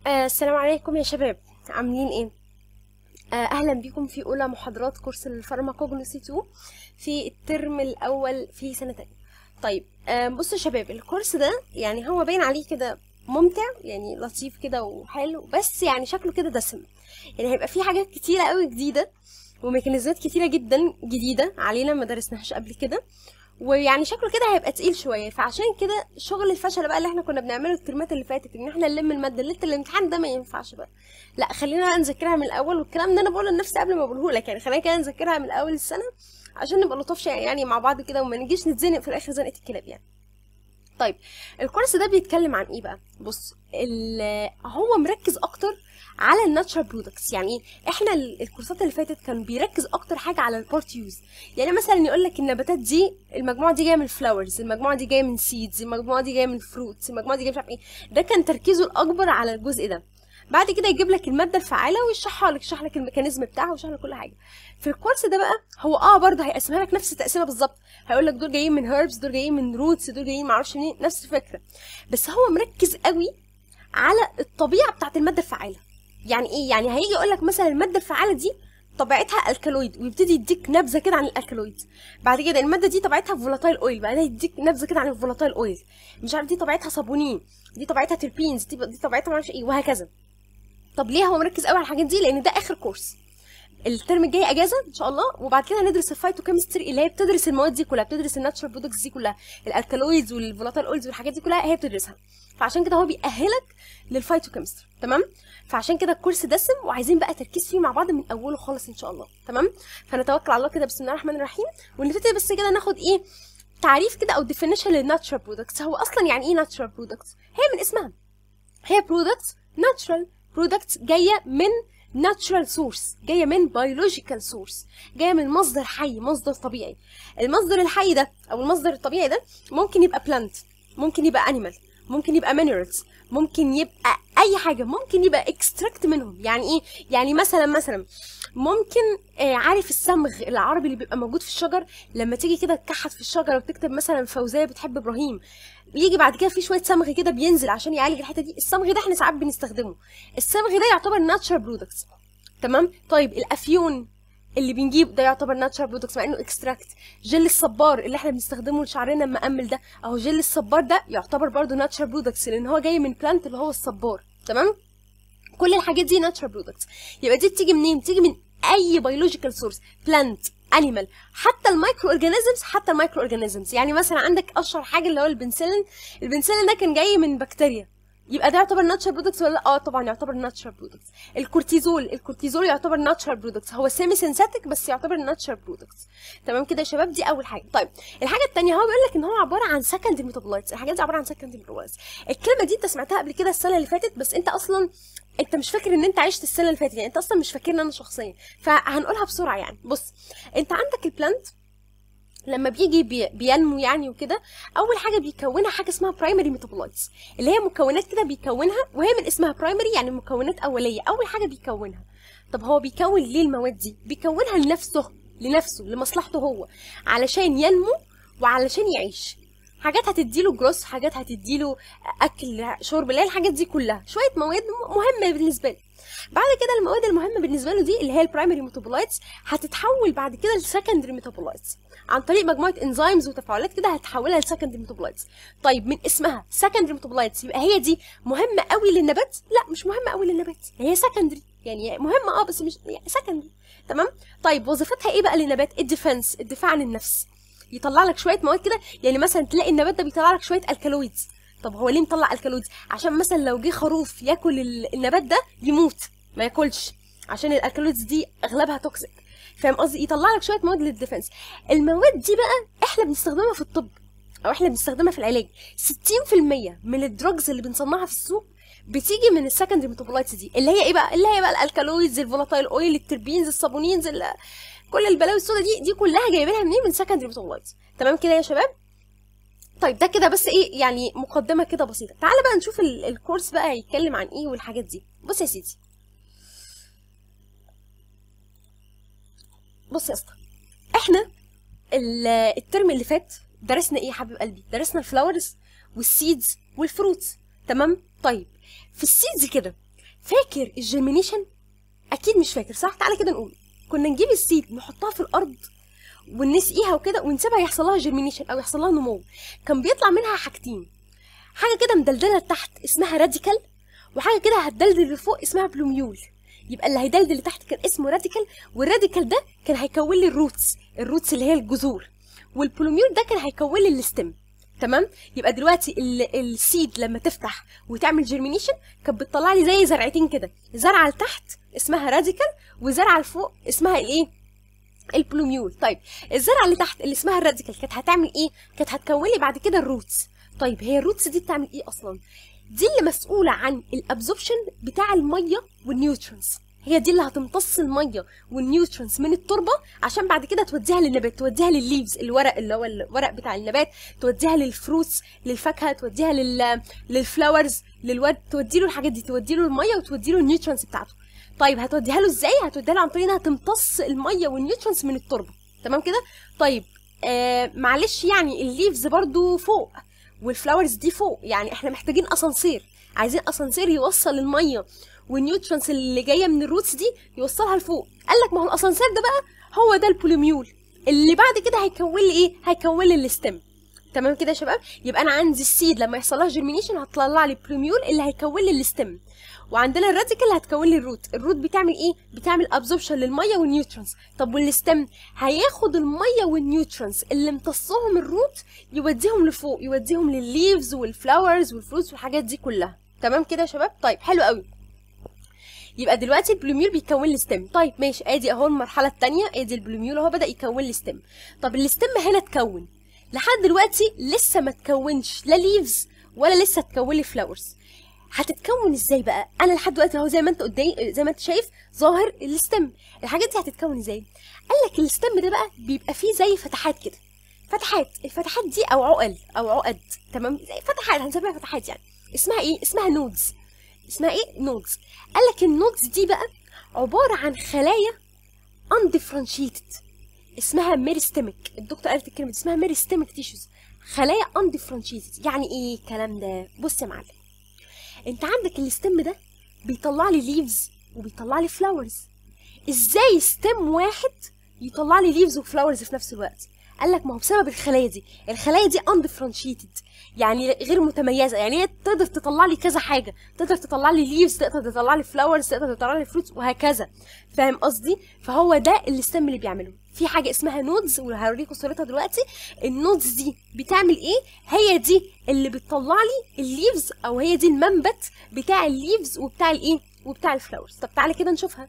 آه السلام عليكم يا شباب عاملين ايه آه اهلا بيكم في اولى محاضرات كورس الفارماكوجنوسي 2 في الترم الاول في سنه تانية طيب آه بصوا يا شباب الكورس ده يعني هو باين عليه كده ممتع يعني لطيف كده وحلو بس يعني شكله كده دسم يعني هيبقى فيه حاجات كتيره قوي جديده وميكانيزمات كتيره جدا جديده علينا ما درسناهاش قبل كده ويعني شكله كده هيبقى تقيل شويه فعشان كده شغل الفشل بقى اللي احنا كنا بنعمله الترمات اللي فاتت ان احنا نلم الماده ليله الامتحان ده ما ينفعش بقى لا خلينا بقى نذاكرها من الاول والكلام ده انا بقوله لنفسي قبل ما بقوله لك يعني خلينا كده نذاكرها من اول السنه عشان نبقى لطاف يعني مع بعض كده وما نجيش نتزنق في الاخر زنقه الكلاب يعني طيب الكورس ده بيتكلم عن ايه بقى بص هو مركز اكتر على الناتشرال برودكتس يعني احنا الكورسات اللي فاتت كان بيركز اكتر حاجه على البارت يوز يعني مثلا يقول لك النباتات دي المجموعه دي جايه من الفلاورز المجموعه دي جايه من سيدز المجموعه دي جايه من فروتس المجموعه دي جايه مش عارف ايه ده كان تركيزه الاكبر على الجزء ده بعد كده يجيب لك الماده الفعاله ويشرحها لك يشرح لك الميكانيزم بتاعها ويشرح لك كل حاجه في الكورس ده بقى هو اه برضه هيقسمها لك نفس التقسيمه بالظبط هيقول لك دول جايين من هيربس دول جايين من روتس دول جايين معرفش منين نفس الفكره بس هو مركز قوي على الطبيعه بتاعت الماده الفعاله يعني ايه يعني هيجي يقول لك مثلا الماده الفعاله دي طبيعتها الكالويد ويبتدي يديك نبذه كده عن الالكالويد بعد كده الماده دي طبيعتها فولاتايل اويل بعدين يديك نبذه كده عن الفولاتايل اويل مش عارف دي طبيعتها صابونين دي طبيعتها تربينز دي, دي طبيعتها معرفش ايه وهكذا طب ليه هو مركز قوي على الحاجات دي لان ده اخر كورس الترم الجاي اجازه ان شاء الله وبعد كده هندرس الفايتوكيمستري اللي هي بتدرس المواد دي كلها بتدرس الناتشرال برودكتس دي كلها الالكالويدز والفولاتايل اويلز والحاجات دي كلها هي بتدرسها فعشان كده هو بيأهلك للفايتوكيمستري تمام فعشان كده الكورس دسم وعايزين بقى تركيز فيه مع بعض من اوله خالص ان شاء الله تمام فنتوكل على الله كده بسم الله الرحمن الرحيم ونبتدي بس كده ناخد ايه تعريف كده او ديفينيشن للناتشرال برودكتس هو اصلا يعني ايه ناتشرال برودكتس هي من اسمها هي برودكتس ناتشرال برودكتس جايه من natural source جايه من biological source جايه من مصدر حي مصدر طبيعي المصدر الحي ده او المصدر الطبيعي ده ممكن يبقى plant ممكن يبقى animal ممكن يبقى minerals ممكن يبقى اي حاجه ممكن يبقى اكستراكت منهم يعني ايه يعني مثلا مثلا ممكن آه عارف الصمغ العربي اللي بيبقى موجود في الشجر لما تيجي كده تكحت في الشجره وتكتب مثلا فوزيه بتحب ابراهيم يجي بعد كده في شويه صمغ كده بينزل عشان يعالج الحته دي الصمغ ده احنا ساعات بنستخدمه الصمغ ده يعتبر ناتشرال برودكتس تمام طيب الافيون اللي بنجيب ده يعتبر ناتشرال برودكتس مع انه اكستراكت جل الصبار اللي احنا بنستخدمه لشعرنا المأمل ده اهو جل الصبار ده يعتبر برضه ناتشرال برودكتس لان هو جاي من بلانت اللي هو الصبار تمام كل الحاجات دي ناتشرال برودكتس يبقى دي بتيجي منين بتيجي من اي بيولوجيكال سورس بلانت انيمال حتى المايكرو اورجانيزمز حتى المايكرو اورجانيزمز يعني مثلا عندك اشهر حاجه اللي هو البنسلين البنسلين ده كان جاي من بكتيريا يبقى ده يعتبر ناتشرال برودكتس ولا اه طبعا يعتبر ناتشرال برودكتس الكورتيزول الكورتيزول يعتبر ناتشرال برودكتس هو سيمي سينثيتك بس يعتبر ناتشرال برودكتس تمام كده يا شباب دي اول حاجه طيب الحاجه الثانيه هو بيقول لك ان هو عباره عن سكندري ميتابولايتس الحاجات دي عباره عن سكندري ميتابولايتس الكلمه دي انت سمعتها قبل كده السنه اللي فاتت بس انت اصلا انت مش فاكر ان انت عشت السنه اللي فاتت يعني انت اصلا مش فاكرني انا شخصيا فهنقولها بسرعه يعني بص انت عندك البلانت لما بيجي بي بينمو يعني وكده اول حاجه بيكونها حاجه اسمها برايمري ميتابولايتس اللي هي مكونات كده بيكونها وهي من اسمها برايمري يعني مكونات اوليه اول حاجه بيكونها طب هو بيكون ليه المواد دي بيكونها لنفسه لنفسه لمصلحته هو علشان ينمو وعلشان يعيش حاجات هتديله جروس حاجات هتديله اكل شرب اللي هي الحاجات دي كلها شويه مواد مهمه بالنسبه له بعد كده المواد المهمه بالنسبه له دي اللي هي البرايمري ميتابولايتس هتتحول بعد كده لسكندري ميتابولايتس عن طريق مجموعه انزيمز وتفاعلات كده هتحولها لسكندري ميتابولايتس طيب من اسمها سكندري ميتابولايتس يبقى هي دي مهمه قوي للنبات لا مش مهمه قوي للنبات هي سكندري يعني مهمه اه بس مش يعني سكندري تمام طيب وظيفتها ايه بقى للنبات الديفنس الدفاع عن النفس يطلع لك شويه مواد كده يعني مثلا تلاقي النبات ده بيطلع لك شويه الكالويدز طب هو ليه مطلع الكالويدز عشان مثلا لو جه خروف ياكل النبات ده يموت ما ياكلش عشان الالكالويدز دي اغلبها توكسيك فاهم قصدي يطلع لك شويه مواد للديفنس المواد دي بقى احنا بنستخدمها في الطب او احنا بنستخدمها في العلاج 60% من الدروجز اللي بنصنعها في السوق بتيجي من السكندري ميتابولايتس دي اللي هي ايه بقى اللي هي بقى الالكالويدز الفولاتايل اويل التربينز الصابونينز كل البلاوي السوداء دي دي كلها جايبينها منين من سكندري ميتابولايتس تمام كده يا شباب طيب ده كده بس ايه يعني مقدمه كده بسيطه تعالى بقى نشوف الكورس بقى هيتكلم عن ايه والحاجات دي بص يا سيدي بص يا اسطى احنا الترم اللي فات درسنا ايه يا حبيب قلبي درسنا الفلاورز والسيدز والفروتس تمام طيب في السيدز كده فاكر الجيرمينيشن اكيد مش فاكر صح تعالى كده نقول كنا نجيب السيد نحطها في الارض ونسقيها وكده ونسيبها يحصل لها جيرمينيشن او يحصل لها نمو كان بيطلع منها حاجتين حاجه كده مدلدله لتحت اسمها راديكال وحاجه كده هتدلدل لفوق اسمها بلوميول يبقى اللي هيدلدل لتحت كان اسمه راديكال والراديكال ده كان هيكون لي الروتس الروتس اللي هي الجذور والبلوميول ده كان هيكون لي الستم تمام يبقى دلوقتي ال- السيد لما تفتح وتعمل جيرمينيشن كانت بتطلع لي زي زرعتين كده زرعه لتحت اسمها راديكال وزرعه لفوق اسمها الايه البلوميول طيب الزرعه اللي تحت اللي اسمها الراديكال كانت هتعمل ايه كانت هتكون لي بعد كده الروتس طيب هي الروتس دي بتعمل ايه اصلا دي اللي مسؤوله عن الابزوربشن بتاع الميه والنيوترونز هي دي اللي هتمتص الميه والنيوترونز من التربه عشان بعد كده توديها للنبات توديها للليفز الورق اللي هو الورق بتاع النبات توديها للفروتس للفاكهه توديها لل للفلاورز للورد تودي له الحاجات دي تودي له الميه وتودي له النيوترونز بتاعته طيب هتوديها له ازاي هتوديها له عن طريق انها تمتص الميه والنيوترونز من التربه تمام كده طيب آه معلش يعني الليفز برضو فوق والفلاورز دي فوق يعني احنا محتاجين اسانسير عايزين اسانسير يوصل الميه والنيوترونز اللي جايه من الروتس دي يوصلها لفوق قال لك ما هو الاسانسير ده بقى هو ده البوليميول اللي بعد كده هيكون لي ايه هيكون لي الستم تمام كده يا شباب يبقى انا عندي السيد لما يحصل لها جيرمينيشن هتطلع لي بوليميول اللي هيكون لي الستم وعندنا الراديكال اللي هتكون لي الروت الروت بتعمل ايه بتعمل ابزوربشن للميه والنيوترونز طب والستم هياخد الميه والنيوترونز اللي امتصهم الروت يوديهم لفوق يوديهم للليفز والفلاورز والفروتس والحاجات دي كلها تمام كده يا شباب طيب حلو قوي يبقى دلوقتي البلوميول بيكون لي ستيم طيب ماشي ادي اهو المرحله الثانيه ادي البلوميول اهو بدا يكون لي ستيم طب الستيم هنا اتكون لحد دلوقتي لسه ما تكونش لا ليفز ولا لسه تكون لي فلاورز هتتكون ازاي بقى انا لحد دلوقتي اهو زي ما انت قدامي زي ما انت شايف ظاهر الستم الحاجات دي هتتكون ازاي قال لك الستم ده بقى بيبقى فيه زي فتحات كده فتحات الفتحات دي او عقل او عقد تمام زي فتحات هنسميها فتحات يعني اسمها ايه اسمها نودز اسمها ايه نودز قال لك النودز دي بقى عباره عن خلايا undifferentiated اسمها ميرستمك الدكتور قالت الكلمه دي اسمها ميرستمك تيشوز خلايا undifferentiated يعني ايه الكلام ده بص يا معلم انت عندك الستم ده بيطلع لي ليفز وبيطلع لي فلاورز ازاي ستم واحد يطلع لي ليفز وفلاورز في نفس الوقت قال لك ما هو بسبب الخلايا دي الخلايا دي undifferentiated يعني غير متميزه يعني هي تقدر تطلع لي كذا حاجه تقدر تطلع لي ليفز تقدر تطلع لي فلاورز تقدر تطلع لي فروتس وهكذا فاهم قصدي فهو ده الستم اللي بيعمله في حاجه اسمها نودز وهوريكم صورتها دلوقتي النودز دي بتعمل ايه هي دي اللي بتطلع لي الليفز او هي دي المنبت بتاع الليفز وبتاع الايه وبتاع الفلاورز طب تعالى كده نشوفها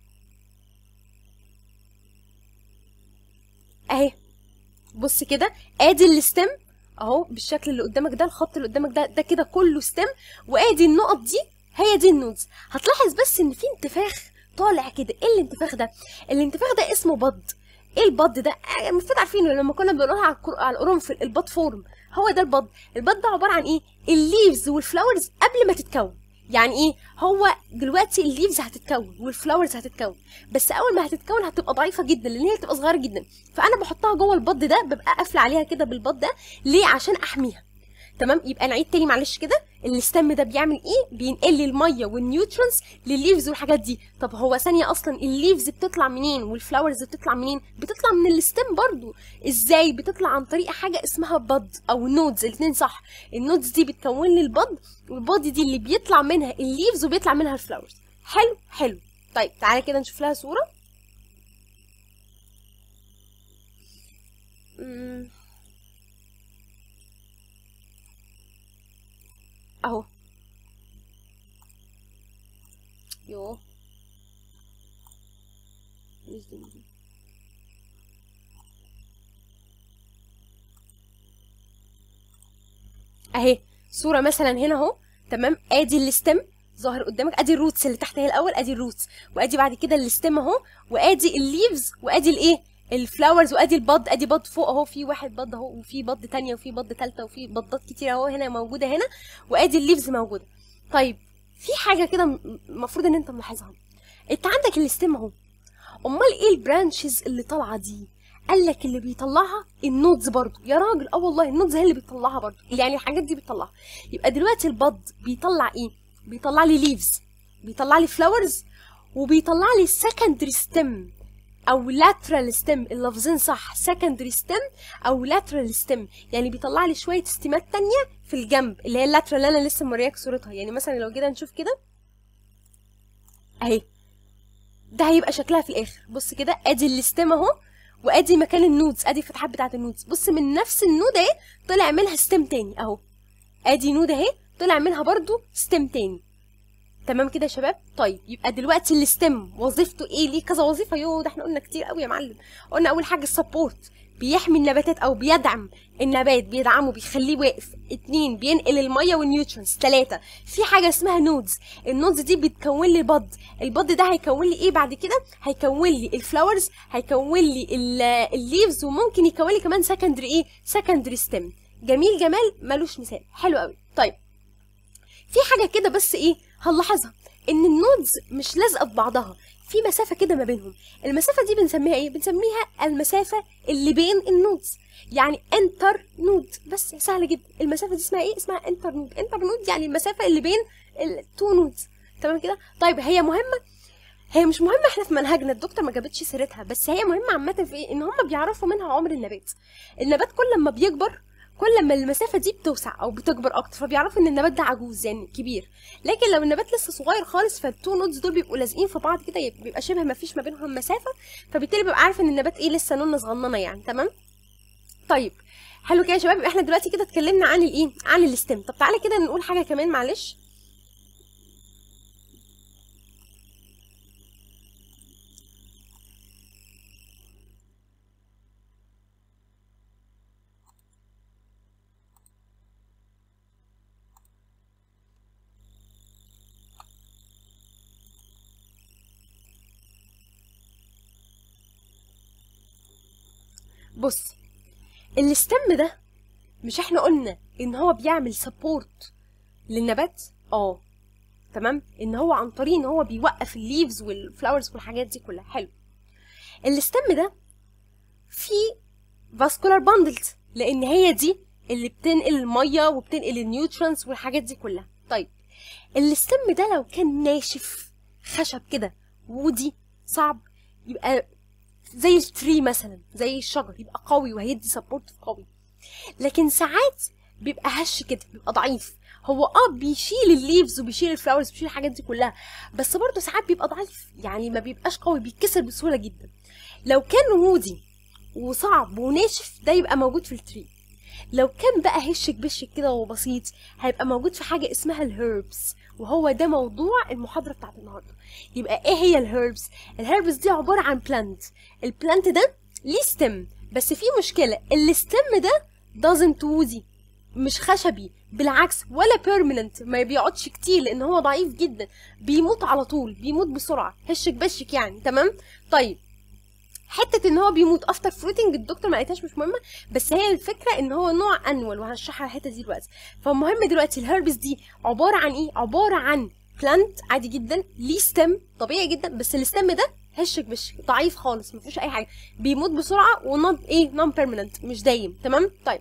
اهي بص كده ادي الستم اهو بالشكل اللي قدامك ده الخط اللي قدامك ده ده كده كله ستم وادي النقط دي هي دي النودز هتلاحظ بس ان في انتفاخ طالع كده ايه الانتفاخ ده الانتفاخ ده اسمه بض ايه البض ده آه، المفروض عارفينه لما كنا بنقولها على الكر- على القرنفل البض فورم هو ده البض البض ده عباره عن ايه الليفز والفلاورز قبل ما تتكون يعني ايه هو دلوقتي الليفز هتتكون والفلاورز هتتكون بس اول ما هتتكون هتبقى ضعيفه جدا لان هي هتبقى صغيره جدا فانا بحطها جوه البض ده ببقى قافله عليها كده بالبض ده ليه عشان احميها تمام يبقى نعيد تاني معلش كده الستم ده بيعمل ايه بينقل لي الميه والنيوترونز للليفز والحاجات دي طب هو ثانيه اصلا الليفز بتطلع منين والفلاورز بتطلع منين بتطلع من الستم برضو ازاي بتطلع عن طريق حاجه اسمها بض او نودز الاثنين صح النودز دي بتكون لي البض والبض دي اللي بيطلع منها الليفز وبيطلع منها الفلاورز حلو حلو طيب تعالى كده نشوف لها صوره مم. اهو يو مش دي دي. اهي صورة مثلا هنا اهو تمام ادي الستم ظاهر قدامك ادي الروتس اللي تحت هي الاول ادي الروتس وادي بعد كده الستم اهو وادي الليفز وادي الايه الفلاورز وادي البض ادي بض فوق اهو في واحد بض اهو وفي بض تانية وفي بض تالتة وفي بضات كتير اهو هنا موجودة هنا وادي الليفز موجودة طيب في حاجة كده م- المفروض ان انت ملاحظها انت عندك الستم اهو امال ايه البرانشز اللي طالعة دي قال لك اللي بيطلعها النودز برضو يا راجل اه والله النودز هي اللي بتطلعها برضو يعني الحاجات دي بتطلعها يبقى دلوقتي البض بيطلع ايه بيطلع لي ليفز بيطلع لي فلاورز وبيطلع لي secondary stem او lateral stem اللفظين صح secondary stem او lateral stem يعني بيطلع لي شويه ستيمات تانية في الجنب اللي هي اللاترال اللي انا لسه مورياك صورتها يعني مثلا لو جينا نشوف كده اهي ده هيبقى شكلها في الاخر بص كده ادي الستيم اهو وادي مكان النودز ادي الفتحات بتاعه النودز بص من نفس النود اهي طلع منها ستيم تاني اهو ادي نود اهي طلع منها برضو ستيم تاني تمام كده يا شباب طيب يبقى دلوقتي الستيم وظيفته ايه ليه كذا وظيفه يو ده احنا قلنا كتير قوي يا معلم قلنا اول حاجه السبورت بيحمي النباتات او بيدعم النبات بيدعمه بيخليه واقف اتنين بينقل الميه والنيوترينز تلاتة في حاجه اسمها نودز النودز دي بتكون لي بض البض ده هيكون لي ايه بعد كده هيكون لي الفلاورز هيكون لي الليفز وممكن يكون لي كمان سكندري ايه سكندري ستيم جميل جمال ملوش مثال حلو قوي طيب في حاجه كده بس ايه هنلاحظها ان النودز مش لازقه في بعضها في مسافه كده ما بينهم المسافه دي بنسميها ايه بنسميها المسافه اللي بين النودز يعني انتر نود بس سهله جدا المسافه دي اسمها ايه اسمها انتر نود انتر نود يعني المسافه اللي بين التو نودز تمام كده طيب هي مهمه هي مش مهمة احنا في منهجنا الدكتور ما جابتش سيرتها بس هي مهمة عامة في ايه ان هم بيعرفوا منها عمر النبات النبات كل ما بيكبر كل ما المسافة دي بتوسع أو بتكبر أكتر فبيعرفوا إن النبات ده عجوز يعني كبير لكن لو النبات لسه صغير خالص فالتو نودز دول بيبقوا لازقين في بعض كده بيبقى شبه ما فيش ما بينهم مسافة فبالتالي بيبقى عارف إن النبات إيه لسه نونة صغننة يعني تمام طيب حلو كده يا شباب احنا دلوقتي كده اتكلمنا عن الايه عن الستيم طب تعالى كده نقول حاجه كمان معلش بص الستم ده مش احنا قلنا ان هو بيعمل سبورت للنبات اه تمام ان هو عن طريق ان هو بيوقف الليفز والفلاورز والحاجات دي كلها حلو الستم ده فيه فاسكولار باندلز لان هي دي اللي بتنقل الميه وبتنقل النيوترينز والحاجات دي كلها طيب الستم ده لو كان ناشف خشب كده وودي صعب يبقى زي التري مثلا زي الشجر يبقى قوي وهيدي سبورت قوي لكن ساعات بيبقى هش كده بيبقى ضعيف هو اه بيشيل الليفز وبيشيل الفلاورز بيشيل الحاجات دي كلها بس برضه ساعات بيبقى ضعيف يعني ما بيبقاش قوي بيتكسر بسهوله جدا لو كان وودي وصعب وناشف ده يبقى موجود في التري لو كان بقى هشك بشك كده وبسيط هيبقى موجود في حاجه اسمها الهيربس وهو ده موضوع المحاضره بتاعت النهارده يبقى ايه هي الهيربس الهيربس دي عباره عن بلانت البلانت ده ليه ستيم بس في مشكله الستيم ده doesn't woody مش خشبي بالعكس ولا بيرمننت ما بيقعدش كتير لان هو ضعيف جدا بيموت على طول بيموت بسرعه هشك بشك يعني تمام طيب حته ان هو بيموت افتر فروتنج الدكتور ما قالتهاش مش مهمه بس هي الفكره ان هو نوع انوال وهنشرحها الحته دي دلوقتي فالمهم دلوقتي الهربس دي عباره عن ايه عباره عن بلانت عادي جدا ليه ستيم طبيعي جدا بس الستيم ده هشك بشك ضعيف خالص ما فيهوش اي حاجه بيموت بسرعه ونون ايه نون بيرمننت مش دايم تمام طيب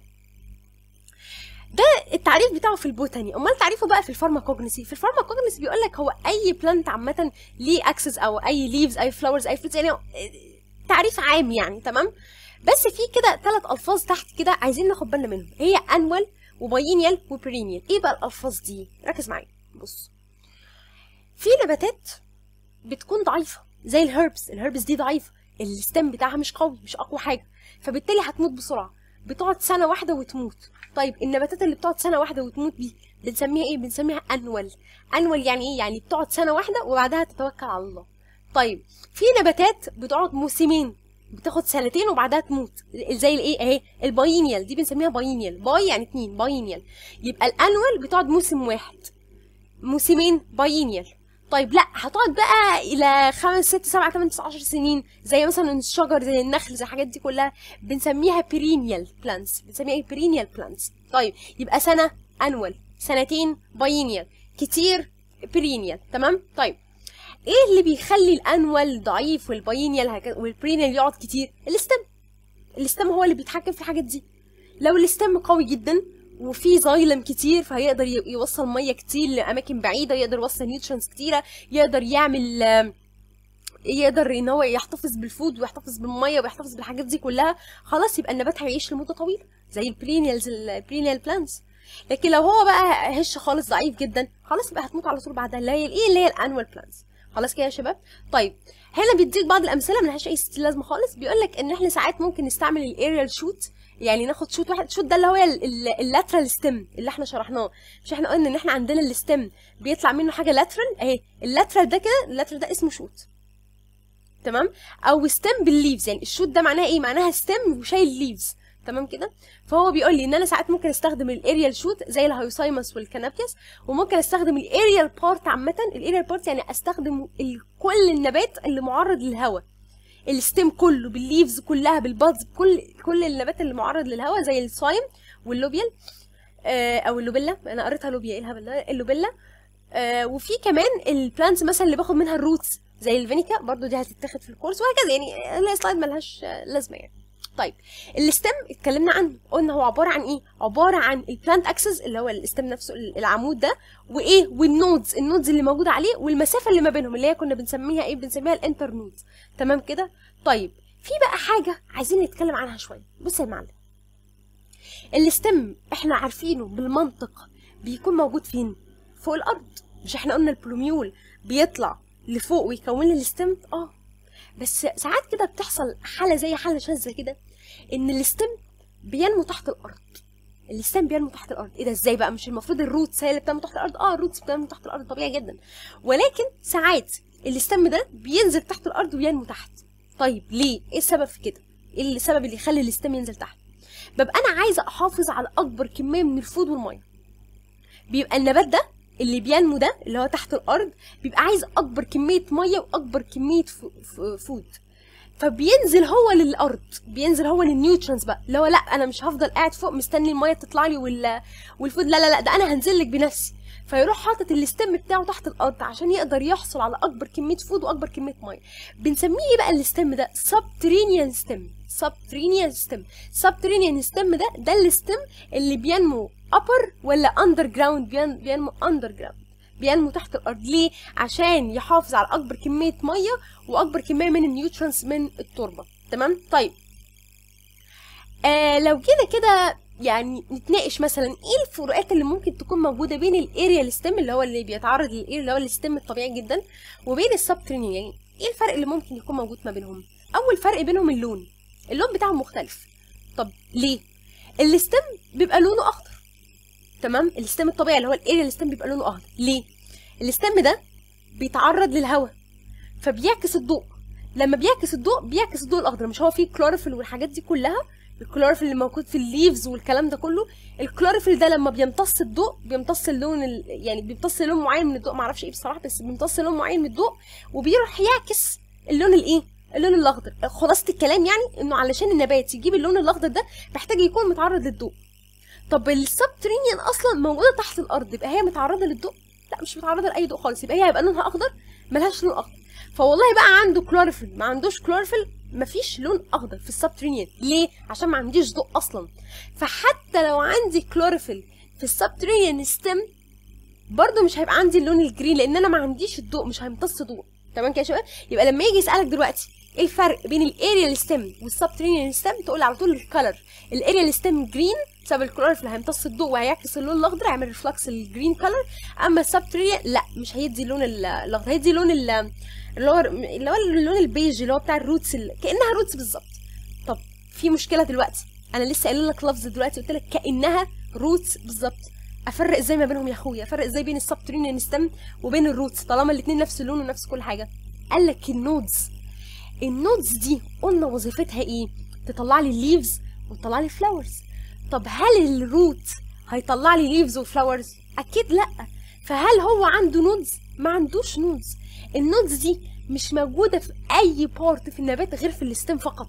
ده التعريف بتاعه في البوتاني امال تعريفه بقى في الفارماكوجنسي في الفارماكوجنسي بيقول لك هو اي بلانت عامه ليه اكسس او اي ليفز اي فلاورز اي فروتس يعني تعريف عام يعني تمام بس في كده ثلاث الفاظ تحت كده عايزين ناخد بالنا منهم هي انوال وباينيال وبرينيال ايه بقى الالفاظ دي ركز معايا بص في نباتات بتكون ضعيفه زي الهربس الهربس دي ضعيفه الستم بتاعها مش قوي مش اقوى حاجه فبالتالي هتموت بسرعه بتقعد سنه واحده وتموت طيب النباتات اللي بتقعد سنه واحده وتموت دي بنسميها ايه بنسميها انوال انوال يعني ايه يعني بتقعد سنه واحده وبعدها تتوكل على الله طيب في نباتات بتقعد موسمين بتاخد سنتين وبعدها تموت زي الايه اهي الباينيال دي بنسميها باينيال باي يعني اتنين باينيال يبقى الانوال بتقعد موسم واحد موسمين باينيال طيب لا هتقعد بقى الى خمس ست سبعة تمن تسعة عشر سنين زي مثلا الشجر زي النخل زي الحاجات دي كلها بنسميها بيرينيال بلانتس بنسميها ايه بيرينيال بلانتس طيب يبقى سنة انوال سنتين باينيال كتير بيرينيال تمام طيب ايه اللي بيخلي الانوال ضعيف والباينيال هكذا والبرينيال يقعد كتير الاستم الاستم هو اللي بيتحكم في الحاجات دي لو الاستم قوي جدا وفي زايلم كتير فهيقدر ي- يوصل ميه كتير لاماكن بعيده يقدر يوصل نيوترينز كتيره يقدر يعمل آم، يقدر ان هو يحتفظ بالفود ويحتفظ بالميه ويحتفظ بالحاجات دي كلها خلاص يبقى النبات هيعيش لمده طويله زي البرينيالز البرينيال بلانتس لكن لو هو بقى هش خالص ضعيف جدا خلاص يبقى هتموت على طول بعدها اللي هي الايه اللي هي الانوال بلانتس خلاص كده يا شباب طيب هنا بيديك بعض الامثله ملهاش اي ستيل لازمه خالص بيقول لك ان احنا ساعات ممكن نستعمل الاريال شوت يعني ناخد شوت واحد شوت ده اللي هو اللاترال ستيم اللي احنا شرحناه مش احنا قلنا ان احنا عندنا الستيم بيطلع منه حاجه لاترال اهي اللاترال ده كده اللاترال ده اسمه شوت تمام او ستيم بالليفز يعني الشوت ده معناها ايه معناها ستيم وشايل ليفز تمام كده فهو بيقول لي ان انا ساعات ممكن استخدم الاريال شوت زي الهيوسايمس والكنابيس وممكن استخدم الاريال بارت عامه الاريال بارت يعني استخدم ال- كل النبات اللي معرض للهواء الستيم كله بالليفز كلها بالبادز كل كل النبات اللي معرض للهواء زي الصايم واللوبيال آه او اللوبيلا انا قريتها لوبيا ايه الهبل ده اللوبيلا آه وفي كمان البلانتس مثلا اللي باخد منها الروتس زي الفينيكا برضو دي هتتاخد في الكورس وهكذا يعني اللي سلايد ملهاش آه، لازمه يعني طيب الستم اتكلمنا عنه قلنا هو عباره عن ايه عباره عن البلانت اكسس اللي هو الستم نفسه العمود ده وايه والنودز النودز اللي موجوده عليه والمسافه اللي ما بينهم اللي هي كنا بنسميها ايه بنسميها الانتر نودز تمام كده طيب في بقى حاجه عايزين نتكلم عنها شويه بص يا معلم الستم احنا عارفينه بالمنطق بيكون موجود فين فوق الارض مش احنا قلنا البلوميول بيطلع لفوق ويكون لي الستم اه بس ساعات كده بتحصل حاله زي حاله شاذه كده ان الستم بينمو تحت الارض الستم بينمو تحت الارض ايه ده ازاي بقى مش المفروض الروتس هي اللي بتنمو تحت الارض اه الروتس بتنمو تحت الارض طبيعي جدا ولكن ساعات الستم ده بينزل تحت الارض وينمو تحت طيب ليه ايه السبب في كده ايه السبب اللي يخلي الستم ينزل تحت ببقى انا عايزه احافظ على اكبر كميه من الفود والميه بيبقى النبات ده اللي بينمو ده اللي هو تحت الارض بيبقى عايز اكبر كميه ميه واكبر كميه فو- فو- فود فبينزل هو للارض بينزل هو للنيوترينز بقى اللي هو لا انا مش هفضل قاعد فوق مستني الميه تطلع لي وال... والفود لا لا لا ده انا هنزل لك بنفسي فيروح حاطط الستم بتاعه تحت الارض عشان يقدر يحصل على اكبر كميه فود واكبر كميه ميه بنسميه ايه بقى الستم ده سبترينيان ستم سبترينيان ستم سبترينيان ستم ده ده الستم اللي بينمو upper ولا اندر جراوند بين بينمو اندر جراوند بينمو تحت الارض ليه عشان يحافظ على اكبر كميه ميه واكبر كميه من النيوترينز من التربه تمام طيب آه لو جينا كده يعني نتناقش مثلا ايه الفروقات اللي ممكن تكون موجوده بين الاريال ستيم اللي هو اللي بيتعرض للاير اللي هو الستيم الطبيعي جدا وبين السبترينيان يعني ايه الفرق اللي ممكن يكون موجود ما بينهم اول فرق بينهم اللون اللون بتاعهم مختلف طب ليه الستيم بيبقى لونه اخضر تمام الستيم الطبيعي اللي هو الاريال ستيم بيبقى لونه اخضر ليه الستيم ده بيتعرض للهواء فبيعكس الضوء لما بيعكس الضوء بيعكس الضوء الاخضر مش هو فيه كلوروفيل والحاجات دي كلها الكلوروفيل اللي موجود في الليفز والكلام ده كله الكلوروفيل ده لما بيمتص الضوء بيمتص اللون ال... يعني بيمتص لون معين من الضوء معرفش ايه بصراحه بس بيمتص لون معين من الضوء وبيروح يعكس اللون الايه اللون الاخضر خلاصه الكلام يعني انه علشان النبات يجيب اللون الاخضر ده محتاج يكون متعرض للضوء طب السبترينيان اصلا موجوده تحت الارض يبقى هي متعرضه للضوء لا مش متعرضه لاي ضوء خالص يبقى هي هيبقى لونها اخضر ملهاش لون اخضر فوالله بقى عنده كلوروفيل ما عندوش كلوروفيل مفيش لون اخضر في السبترينيان ليه عشان ما عنديش ضوء اصلا فحتى لو عندي كلوروفيل في السبترينيان ستيم برضه مش هيبقى عندي اللون الجرين لان انا ما عنديش الضوء مش هيمتص ضوء تمام كده يا شباب يبقى لما يجي يسالك دلوقتي ايه الفرق بين الاريال ستيم والسبترينيان ستيم تقول على طول الكلر الاريال ستيم جرين بسبب الكلوروفيل هيمتص الضوء وهيعكس اللون الاخضر هيعمل ريفلكس الجرين كلر اما السبترينيان لا مش هيدي اللون ال- الاخضر هيدي لون ال- اللي هو اللي هو اللون البيج اللي هو بتاع الروتس ال... كانها روتس بالظبط طب في مشكله دلوقتي انا لسه قايله لك لفظ دلوقتي قلت لك كانها روتس بالظبط افرق ازاي ما بينهم يا اخويا افرق ازاي بين السبترينيان ستيم وبين الروتس طالما الاثنين نفس اللون ونفس كل حاجه قال لك النودز النودز دي قلنا وظيفتها ايه تطلع لي ليفز وتطلع لي فلاورز طب هل الروت هيطلع لي ليفز وفلاورز اكيد لا فهل هو عنده نودز ما عندوش نودز النودز دي مش موجوده في اي بارت في النبات غير في الستيم فقط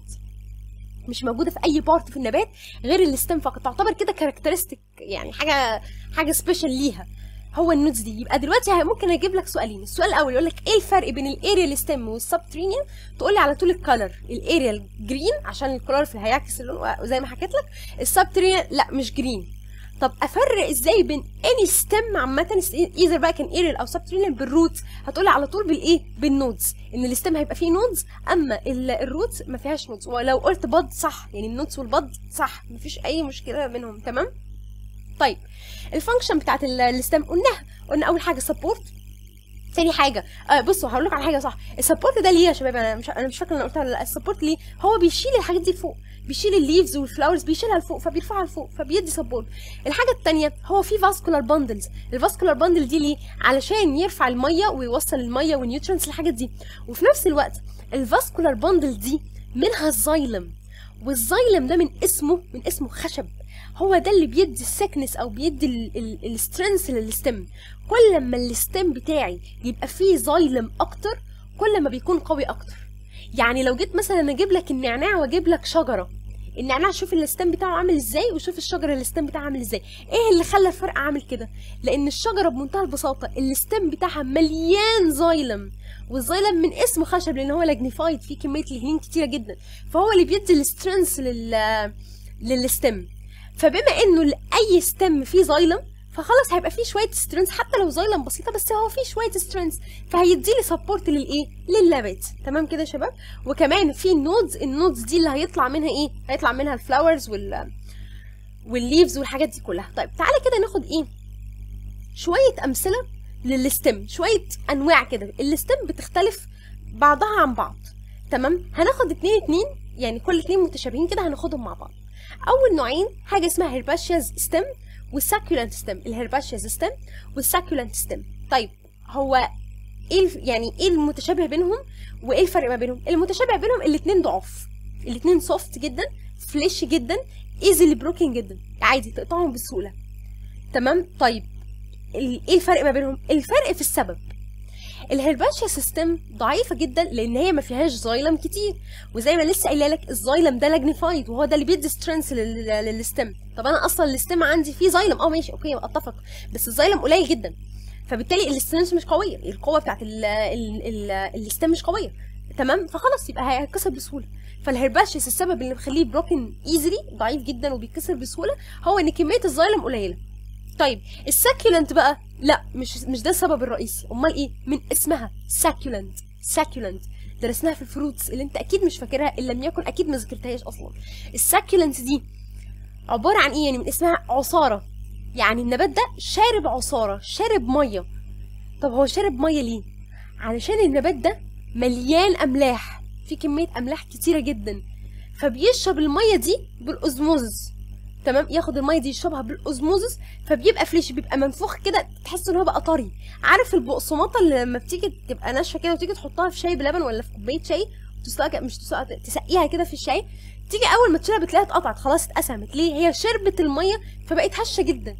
مش موجوده في اي بارت في النبات غير الستيم فقط تعتبر كده كاركترستيك يعني حاجه حاجه سبيشال ليها هو النودز دي يبقى دلوقتي ه- ممكن اجيب لك سؤالين السؤال الاول يقول لك ايه الفرق بين الاريال ستيم والسبترينيان تقول لي على طول الكالر الاريال جرين عشان الكلوروفيل هيعكس اللون وزي ما حكيت لك السبترينيان لا مش جرين طب افرق ازاي بين اني ستيم عامه ايذر بقى كان ايرل او سبترينال بالروت هتقولي على طول بالايه بالنودز ان الستيم هيبقى فيه نودز اما ال- الروت ما فيهاش نودز ولو قلت بض صح يعني النودز والبض صح مفيش اي مشكله بينهم تمام طيب الفانكشن بتاعت الستيم قلناها قلنا اول حاجه سبورت تاني حاجه آه بصوا هقول لك على حاجه صح السبورت ده ليه يا شباب انا مش انا مش فاكره انا قلتها ولا لا السبورت ليه هو بيشيل الحاجات دي لفوق بيشيل الليفز والفلاورز بيشيلها لفوق فبيرفعها لفوق فبيدي سبورت الحاجه التانية هو في فاسكولار باندلز الفاسكولار باندل دي ليه علشان يرفع الميه ويوصل الميه والنيوترينز للحاجات دي وفي نفس الوقت الفاسكولار باندل دي منها الزايلم والزايلم ده من اسمه من اسمه خشب هو ده اللي بيدي السكنس او بيدي السترينث للستم كل ما الستم بتاعي يبقى فيه زايلم اكتر كل ما بيكون قوي اكتر يعني لو جيت مثلا اجيب لك النعناع واجيب لك شجره النعناع شوف الستم بتاعه عامل ازاي وشوف الشجره الستم بتاعها عامل ازاي ايه اللي خلى الفرق عامل كده لان الشجره بمنتهى البساطه الستم بتاعها مليان زايلم والزايلم من اسمه خشب لان هو لاجنيفايد فيه كميه لهنين كتيره جدا فهو اللي بيدي السترينث لل للستم فبما انه لاي ستم فيه زايلم فخلاص هيبقى فيه شويه سترينث حتى لو زايلم بسيطه بس هو فيه شويه سترينث فهيدي لي سبورت للايه لللابت تمام كده يا شباب وكمان في النودز النودز دي اللي هيطلع منها ايه هيطلع منها الفلاورز وال والليفز والحاجات دي كلها طيب تعالى كده ناخد ايه شويه امثله للستم شويه انواع كده الستم بتختلف بعضها عن بعض تمام هناخد اتنين اتنين يعني كل اتنين متشابهين كده هناخدهم مع بعض اول نوعين حاجه اسمها هيرباشياز ستم والساكولانت ستم الهيرباشياز ستم والساكولانت ستم طيب هو ايه الف- يعني ايه المتشابه بينهم وايه الفرق ما بينهم المتشابه بينهم الاتنين ضعاف الاتنين سوفت جدا فليش جدا ايزلي بروكن جدا عادي تقطعهم بسهوله تمام طيب ال- ايه الفرق ما بينهم الفرق في السبب الهيرباشيا سيستم ضعيفه جدا لان هي ما فيهاش زايلم كتير وزي ما لسه قايله لك الزايلم ده لاجنيفايد وهو ده اللي بيدي سترينث للستم طب انا اصلا الستم عندي فيه زايلم اه ماشي اوكي اتفق بس الزايلم قليل جدا فبالتالي السترينث مش قويه القوه بتاعت ال- ال- ال- الستم مش قويه تمام فخلاص يبقى هيتكسر بسهوله فالهيرباشيس السبب اللي مخليه بروكن ايزلي ضعيف جدا وبيتكسر بسهوله هو ان كميه الزايلم قليله طيب الساكيولنت بقى لا مش مش ده السبب الرئيسي امال ايه من اسمها ساكيولنت ساكيولنت درسناها في الفروتس اللي انت اكيد مش فاكرها ان لم يكن اكيد ما ذكرتهاش اصلا الساكيولنت دي عباره عن ايه يعني من اسمها عصاره يعني النبات ده شارب عصاره شارب ميه طب هو شارب ميه ليه علشان النبات ده مليان املاح في كميه املاح كتيره جدا فبيشرب الميه دي بالاوزموزس تمام ياخد الميه دي يشربها بالاوزموزس فبيبقى فريش بيبقى منفوخ كده تحس ان هو بقى طري عارف البقسماطه اللي لما بتيجي تبقى ناشفه كده وتيجي تحطها في شاي بلبن ولا في كوبايه شاي تسقيها كده- مش تسقيها تسقيها كده في الشاي تيجي اول ما تشيلها بتلاقيها اتقطعت خلاص اتقسمت ليه هي شربت الميه فبقت هشه جدا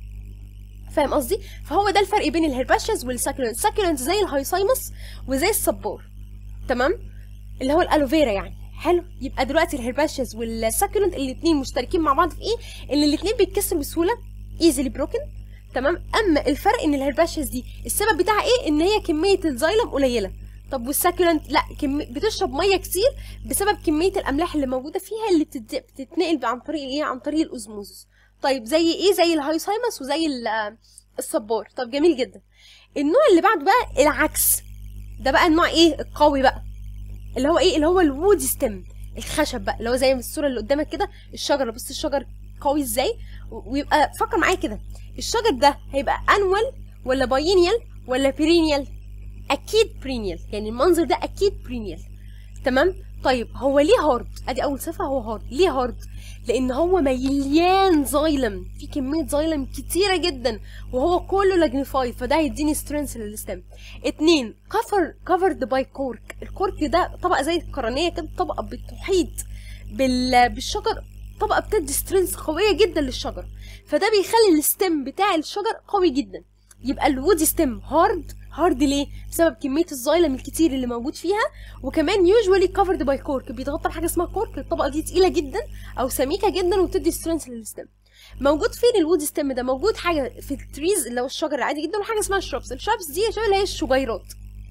فاهم قصدي فهو ده الفرق بين الهيرباشيز والساكولنت الساكولنت زي الهايسايمس وزي الصبار تمام اللي هو الالوفيرا يعني حلو يبقى دلوقتي الهيرباشيز والساكولنت الاثنين مشتركين مع بعض في ايه ان الاثنين بيتكسروا بسهوله ايزلي بروكن تمام اما الفرق ان الهيرباشيز دي السبب بتاعها ايه ان هي كميه الزايلم قليله طب والساكولنت لا كم... بتشرب ميه كتير بسبب كميه الاملاح اللي موجوده فيها اللي بتد... بتتنقل عن طريق ايه عن طريق الاوزموزس طيب زي ايه زي الهايسايمس وزي ال- الصبار طب جميل جدا النوع اللي بعده بقى العكس ده بقى النوع ايه القوي بقى اللي هو ايه اللي هو الوود ستيم الخشب بقى اللي هو زي الصوره اللي قدامك كده الشجره بص الشجر قوي ازاي و- ويبقى فكر معايا كده الشجر ده هيبقى انوال ولا باينيال ولا بيرينيال اكيد برينيال يعني المنظر ده اكيد برينيال تمام طيب هو ليه هارد ادي اول صفه هو هارد ليه هارد لان هو مليان زايلم في كميه زايلم كتيره جدا وهو كله لاجنيفايد فده هيديني سترينث للستم اتنين كفر كفرد باي كورك الكورك ده طبقه زي القرنيه كده طبقه بتحيط بال... بالشجر طبقه بتدي سترينث قويه جدا للشجر فده بيخلي الستم بتاع الشجر قوي جدا يبقى الوودي ستيم هارد هارد ليه بسبب كميه الزايلم الكتير اللي موجود فيها وكمان يوجوالي كفرد باي كورك بيتغطى بحاجه اسمها كورك الطبقه دي تقيله جدا او سميكه جدا وبتدي سترينث للستم موجود فين الوود ستيم ده موجود حاجه في التريز اللي هو الشجر العادي جدا وحاجه اسمها الشربس الشربس دي يا شباب اللي هي الشجيرات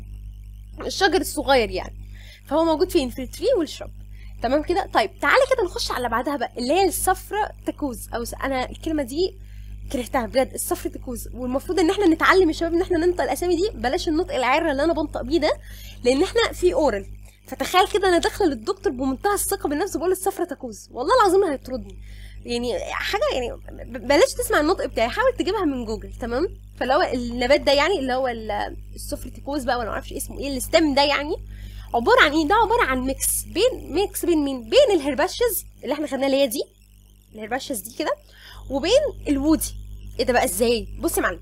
الشجر الصغير يعني فهو موجود فين في التري والشرب تمام كده طيب تعالى كده نخش على بعدها بقى اللي هي الصفرة تكوز او س... انا الكلمه دي كرهتها بجد الصفرتكوز والمفروض ان احنا نتعلم يا شباب ان احنا ننطق الاسامي دي بلاش النطق العره اللي انا بنطق بيه ده لان احنا في اورال فتخيل كده انا داخله للدكتور بمنتهى الثقه بالنفس بقول الصفرتكوز والله العظيم هيطردني يعني حاجه يعني ب- بلاش تسمع النطق بتاعي حاول تجيبها من جوجل تمام فاللي هو النبات ده يعني اللي هو ال- السفرتيكوز بقى ولا معرفش اسمه ايه الستم ده يعني عباره عن ايه ده عباره عن ميكس بين ميكس بين مين بين الهرباشز اللي احنا خدناها اللي هي دي الهرباشز دي كده وبين الوودي ايه ده بقى ازاي بص يا معلم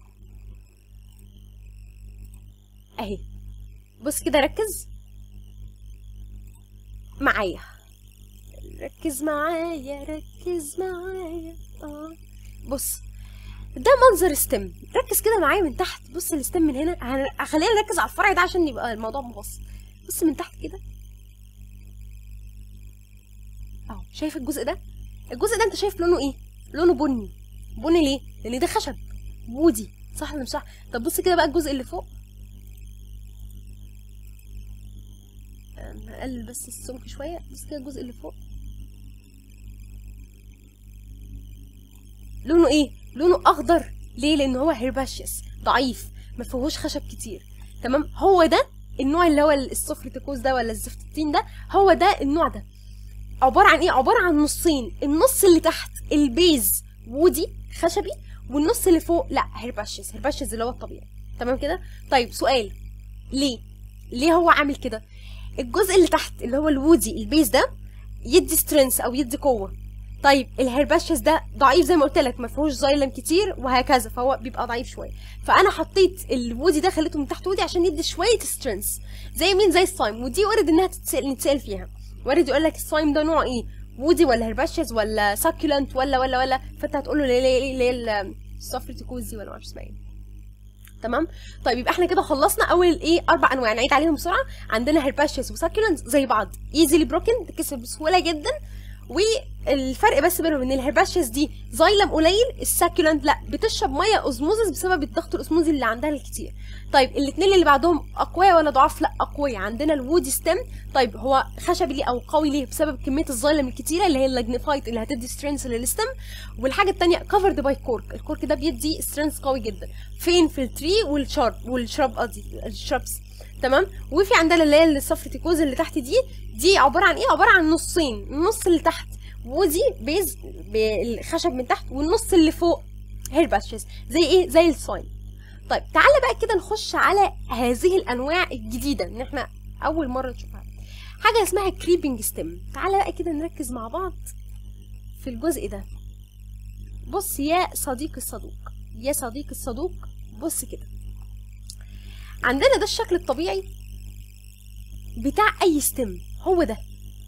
اهي بص كده ركز معايا ركز معايا ركز معايا اه بص ده منظر ستيم ركز كده معايا من تحت بص الستيم من هنا هن- خلينا نركز على الفرع ده عشان يبقى الموضوع مبسط بص من تحت كده اهو شايف الجزء ده الجزء ده انت شايف لونه ايه لونه بني بني ليه لان ده خشب وودي صح ولا مش صح طب بص كده بقى الجزء اللي فوق أم، هقلل بس السمك شويه بص كده الجزء اللي فوق لونه ايه لونه اخضر ليه لان هو هيرباشيس ضعيف ما فيهوش خشب كتير تمام هو ده النوع اللي هو السفرتكوز ده ولا الزفت الطين ده هو ده النوع ده عباره عن ايه عباره عن نصين النص اللي تحت البيز وودي خشبي والنص اللي فوق لا هيرباشيس هيرباشيس اللي هو الطبيعي تمام كده طيب سؤال ليه ليه هو عامل كده الجزء اللي تحت اللي هو الوودي البيز ده يدي سترينث او يدي قوه طيب الهرباشيس ده ضعيف زي ما قلت لك ما فيهوش زايلم كتير وهكذا فهو بيبقى ضعيف شويه فانا حطيت الوودي ده خليته من تحت وودي عشان يدي شويه سترينث زي مين زي الصايم ودي وارد انها تتسال نتسال فيها وارد يقول لك الصايم ده نوع ايه وودي ولا هرباشيس ولا ساكيولنت ولا ولا ولا فانت هتقول له ليه ليه ليه ليه السفرتيكوز ولا معرفش اسمها ايه تمام طيب يبقى احنا كده خلصنا اول ايه اربع انواع نعيد عليهم بسرعه عندنا هرباشيس وساكيولنت زي بعض ايزيلي بروكن تكسر بسهوله جدا والفرق بس بينهم ان الهرباشيس دي زايلم قليل الساكيولنت لا بتشرب ميه اوزموزس بسبب الضغط الاوزموزي اللي عندها الكتير طيب الاثنين اللي بعدهم اقوياء ولا ضعاف لا اقوياء عندنا الوودي ستيم طيب هو خشبي ليه او قوي ليه بسبب كميه الزايلم الكتيره اللي هي اللاجنيفايت اللي هتدي سترينث للستيم والحاجه الثانيه كفرد باي كورك الكورك ده بيدي سترينث قوي جدا فين في التري والشارب والشرب قصدي الشربس تمام وفي عندنا اللي هي السفرتيكوز اللي تحت دي دي عباره عن ايه عباره عن نصين النص اللي تحت ودي بيز بالخشب من تحت والنص اللي فوق هيرباشيس زي ايه زي الصايم طيب تعالى بقى كده نخش على هذه الانواع الجديده ان احنا اول مره نشوفها حاجه اسمها كريبنج ستيم تعالى بقى كده نركز مع بعض في الجزء ده بص يا صديقي الصدوق يا صديقي الصدوق بص كده عندنا ده الشكل الطبيعي بتاع اي ستيم هو ده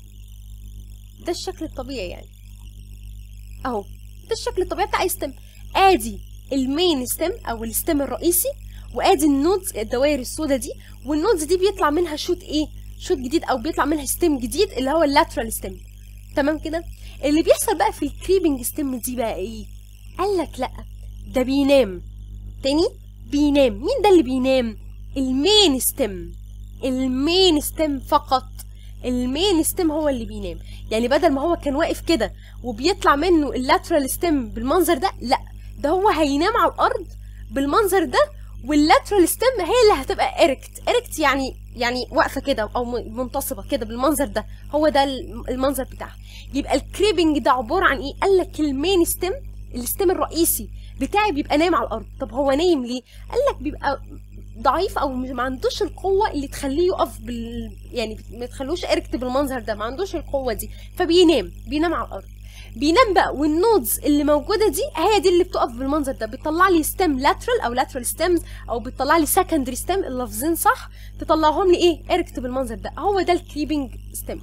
ده الشكل الطبيعي يعني اهو ده الشكل الطبيعي بتاع اي ستيم ادي المين ستيم او الستيم الرئيسي وادي النودز الدوائر السوداء دي والنودز دي بيطلع منها شوت ايه شوت جديد او بيطلع منها ستيم جديد اللي هو اللاترال ستيم تمام كده اللي بيحصل بقى في الكريبنج ستيم دي بقى ايه قال لك لا ده بينام تاني بينام مين ده اللي بينام المين ستيم المين ستيم فقط المين ستيم هو اللي بينام يعني بدل ما هو كان واقف كده وبيطلع منه اللاترال ستيم بالمنظر ده لا ده هو هينام على الارض بالمنظر ده واللاترال ستيم هي اللي هتبقى اريكت اريكت يعني يعني واقفه كده او م- منتصبه كده بالمنظر ده هو ده الم- المنظر بتاعها يبقى الكريبنج ده عباره عن ايه قال لك المين ستيم الستيم الرئيسي بتاعي بيبقى نايم على الارض طب هو نايم ليه قال لك بيبقى ضعيف او مش- ما عندوش القوه اللي تخليه يقف بال يعني ما تخلوش اركت بالمنظر ده ما عندوش القوه دي فبينام بينام على الارض بينام بقى والنودز اللي موجوده دي هي دي اللي بتقف بالمنظر ده بتطلع لي ستيم لاترال او لاترال ستيمز او بتطلع لي سكندري ستيم اللفظين صح تطلعهم لي ايه اركت بالمنظر ده هو ده الكريبنج ستيم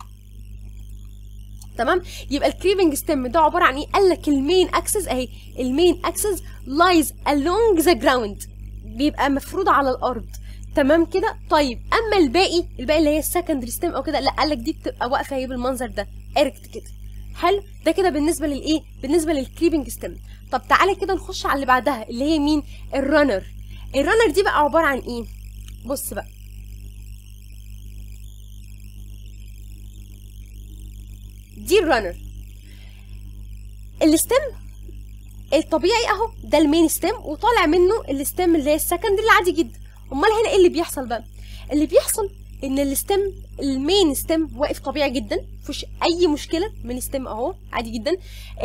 تمام يبقى الكريبنج ستيم ده عباره عن ايه قال لك المين اكسس اهي المين اكسس لايز along ذا جراوند بيبقى مفروض على الارض تمام كده طيب اما الباقي الباقي اللي هي السكندري ستيم او كده لا قال لك دي بتبقى واقفه هي بالمنظر ده اركت كده حلو ده كده بالنسبه للايه بالنسبه للكريبنج ستيم طب تعالى كده نخش على اللي بعدها اللي هي مين الرانر الرانر دي بقى عباره عن ايه بص بقى دي الرانر الستيم الطبيعي اهو ده المين ستيم وطالع منه الستيم اللي هي السكندري العادي جدا امال هنا ايه اللي بيحصل بقى اللي بيحصل ان الستيم المين ستيم واقف طبيعي جدا مفيش اي مشكله من ستيم اهو عادي جدا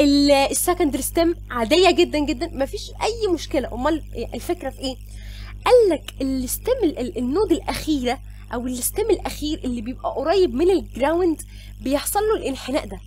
السكندري ستيم عاديه جدا جدا مفيش اي مشكله امال الفكره في ايه قال لك الستيم النود الاخيره او الستيم الاخير اللي بيبقى قريب من الجراوند بيحصل له الانحناء ده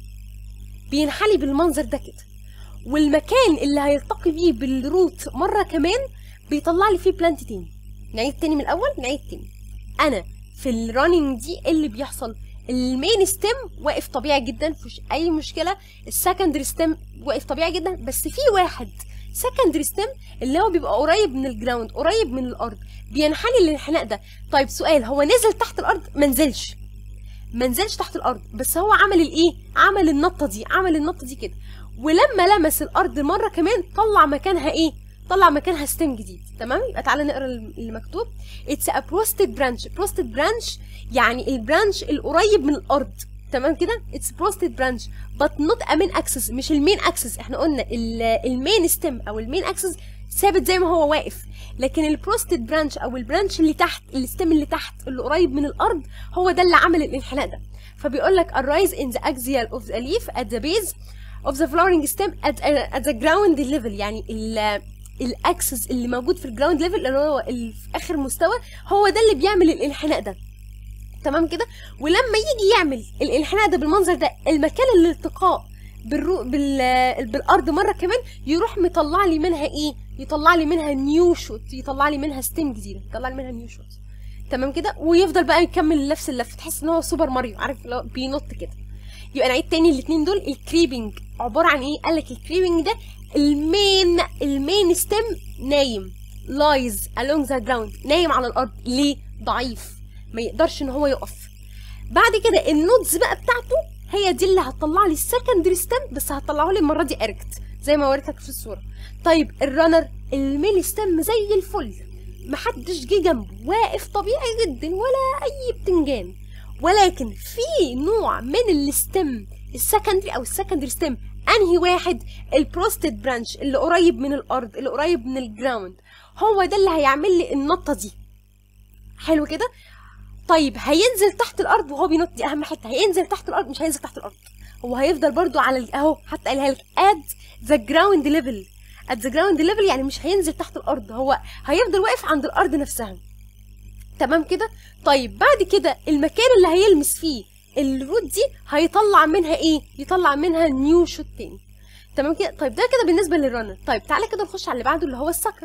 بينحني بالمنظر ده كده والمكان اللي هيلتقي بيه بالروت مره كمان بيطلع لي فيه بلانت تاني نعيد تاني من الاول نعيد تاني انا في الرننج دي إيه اللي بيحصل المين ستيم واقف طبيعي جدا مفيش اي مشكله السكندري ستيم واقف طبيعي جدا بس في واحد سكندري ستيم اللي هو بيبقى قريب من الجراوند قريب من الارض بينحني الانحناء ده طيب سؤال هو نزل تحت الارض ما نزلش ما نزلش تحت الارض بس هو عمل الايه عمل النطه دي عمل النطه دي كده ولما لمس الارض مره كمان طلع مكانها ايه طلع مكانها ستيم جديد تمام يبقى تعالى نقرا اللي مكتوب اتس ا بروستد برانش بروستد برانش يعني البرانش القريب من الارض تمام كده اتس بروستد برانش بت نوت ا مين اكسس مش المين اكسس احنا قلنا المين ستيم او المين اكسس ثابت زي ما هو واقف لكن البروستد برانش او البرانش اللي تحت الستيم اللي تحت اللي قريب من الارض هو ده اللي عمل الانحناء ده فبيقول لك arise in the axial of the leaf at the base of the flowering stem at, at the ground level يعني ال الاكسس اللي موجود في الجراوند ليفل اللي هو اللي في اخر مستوى هو ده اللي بيعمل الانحناء ده تمام كده ولما يجي يعمل الانحناء ده بالمنظر ده المكان الالتقاء بالرو... بال... بالارض مره كمان يروح مطلع لي منها ايه يطلع لي منها نيو شوت يطلع لي منها ستيم جديده يطلع لي منها نيو شوت تمام كده ويفضل بقى يكمل نفس اللف تحس ان هو سوبر ماريو عارف اللي هو بينط كده يبقى نعيد تاني الاثنين دول الكريبنج عباره عن ايه قال لك الكريبنج ده المين المين ستيم نايم لايز along the ground نايم على الارض ليه ضعيف ما يقدرش ان هو يقف بعد كده النودز بقى بتاعته هي دي اللي هتطلع لي السكندري ستيم بس هتطلعه لي المره دي اركت زي ما وريتك في الصوره طيب الرانر الميل ستيم زي الفل محدش جه جنبه واقف طبيعي جدا ولا اي بتنجان ولكن في نوع من الستيم السكندري او السكندري ستيم انهي واحد البروستد برانش اللي قريب من الارض اللي قريب من الجراوند هو ده اللي هيعمل لي النطه دي حلو كده طيب هينزل تحت الارض وهو بينط دي اهم حته هينزل تحت الارض مش هينزل تحت الارض هو هيفضل برضو على ال- اهو حتى قالها لك ات ذا جراوند ليفل ات ذا جراوند ليفل يعني مش هينزل تحت الارض هو هيفضل واقف عند الارض نفسها تمام كده طيب بعد كده المكان اللي هيلمس فيه الروت دي هيطلع منها ايه يطلع منها نيو شوت تاني تمام كده طيب ده كده بالنسبه للرنر طيب تعالى كده نخش على اللي بعده اللي هو السكر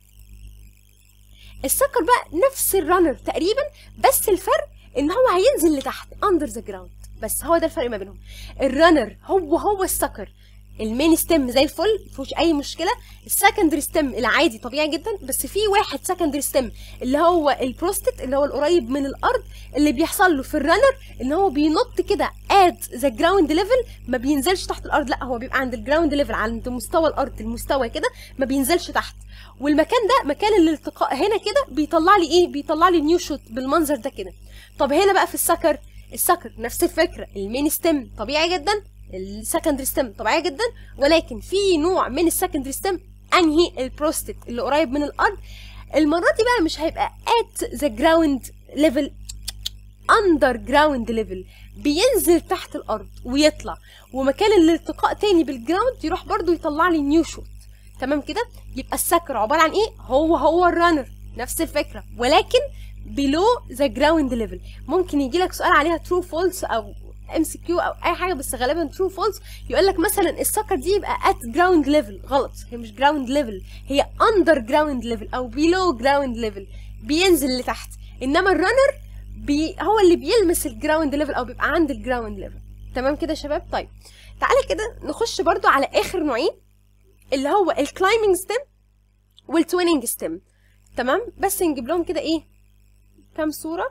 السكر بقى نفس الرنر تقريبا بس الفرق ان هو هينزل لتحت اندر ذا جراوند بس هو ده الفرق ما بينهم الرنر هو هو السكر المين ستيم زي الفل مفيهوش اي مشكله السكندري ستيم العادي طبيعي جدا بس في واحد سكندري ستيم اللي هو البروستات اللي هو القريب من الارض اللي بيحصل له في الرنر ان هو بينط كده ات ذا جراوند ليفل ما بينزلش تحت الارض لا هو بيبقى عند الجراوند ليفل عند مستوى الارض المستوى كده ما بينزلش تحت والمكان ده مكان الالتقاء هنا كده بيطلع لي ايه بيطلع لي نيو شوت بالمنظر ده كده طب هنا بقى في السكر السكر نفس الفكره المين ستيم طبيعي جدا السكندري ستيم طبيعي جدا ولكن في نوع من السكندري ستيم انهي البروستات اللي قريب من الارض المره دي بقى مش هيبقى at ذا جراوند ليفل اندر جراوند ليفل بينزل تحت الارض ويطلع ومكان الالتقاء تاني بالجراوند يروح برضو يطلع لي نيو شوت تمام كده يبقى السكر عباره عن ايه هو هو الرانر نفس الفكره ولكن below ذا جراوند ليفل ممكن يجي لك سؤال عليها true false او ام سي كيو او اي حاجه بس غالبا ترو فولس يقول لك مثلا السكر دي يبقى ات جراوند ليفل غلط هي مش جراوند ليفل هي اندر جراوند ليفل او بيلو جراوند ليفل بينزل لتحت انما الرنر بي هو اللي بيلمس الجراوند ليفل او بيبقى عند الجراوند ليفل تمام كده يا شباب طيب تعالى كده نخش برضو على اخر نوعين اللي هو الكلايمنج ستيم والتويننج ستيم تمام بس نجيب لهم كده ايه كام صوره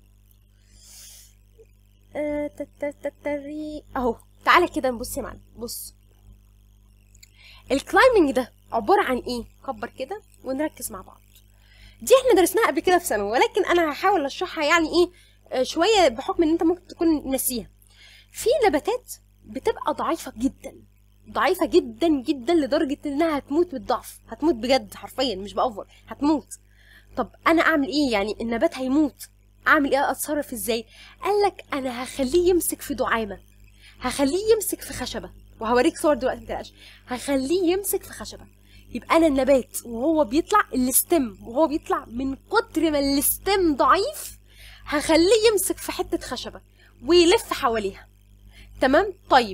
آه، تا- تا- تا- تري- اهو تعالى كده نبص يا معلم بص الكلايمنج ده عباره عن ايه كبر كده ونركز مع بعض دي احنا درسناها قبل كده في ثانوي ولكن انا هحاول اشرحها يعني ايه آه، شويه بحكم ان انت ممكن تكون ناسيها في نباتات بتبقى ضعيفه جدا ضعيفه جدا جدا لدرجه انها هتموت بالضعف هتموت بجد حرفيا مش بأوفر هتموت طب انا اعمل ايه يعني النبات هيموت اعمل ايه اتصرف ازاي قال لك انا هخليه يمسك في دعامه هخليه يمسك في خشبه وهوريك صور دلوقتي متقلقش هخليه يمسك في خشبه يبقى انا النبات وهو بيطلع الستم وهو بيطلع من كتر ما الستم ضعيف هخليه يمسك في حته خشبه ويلف حواليها تمام طيب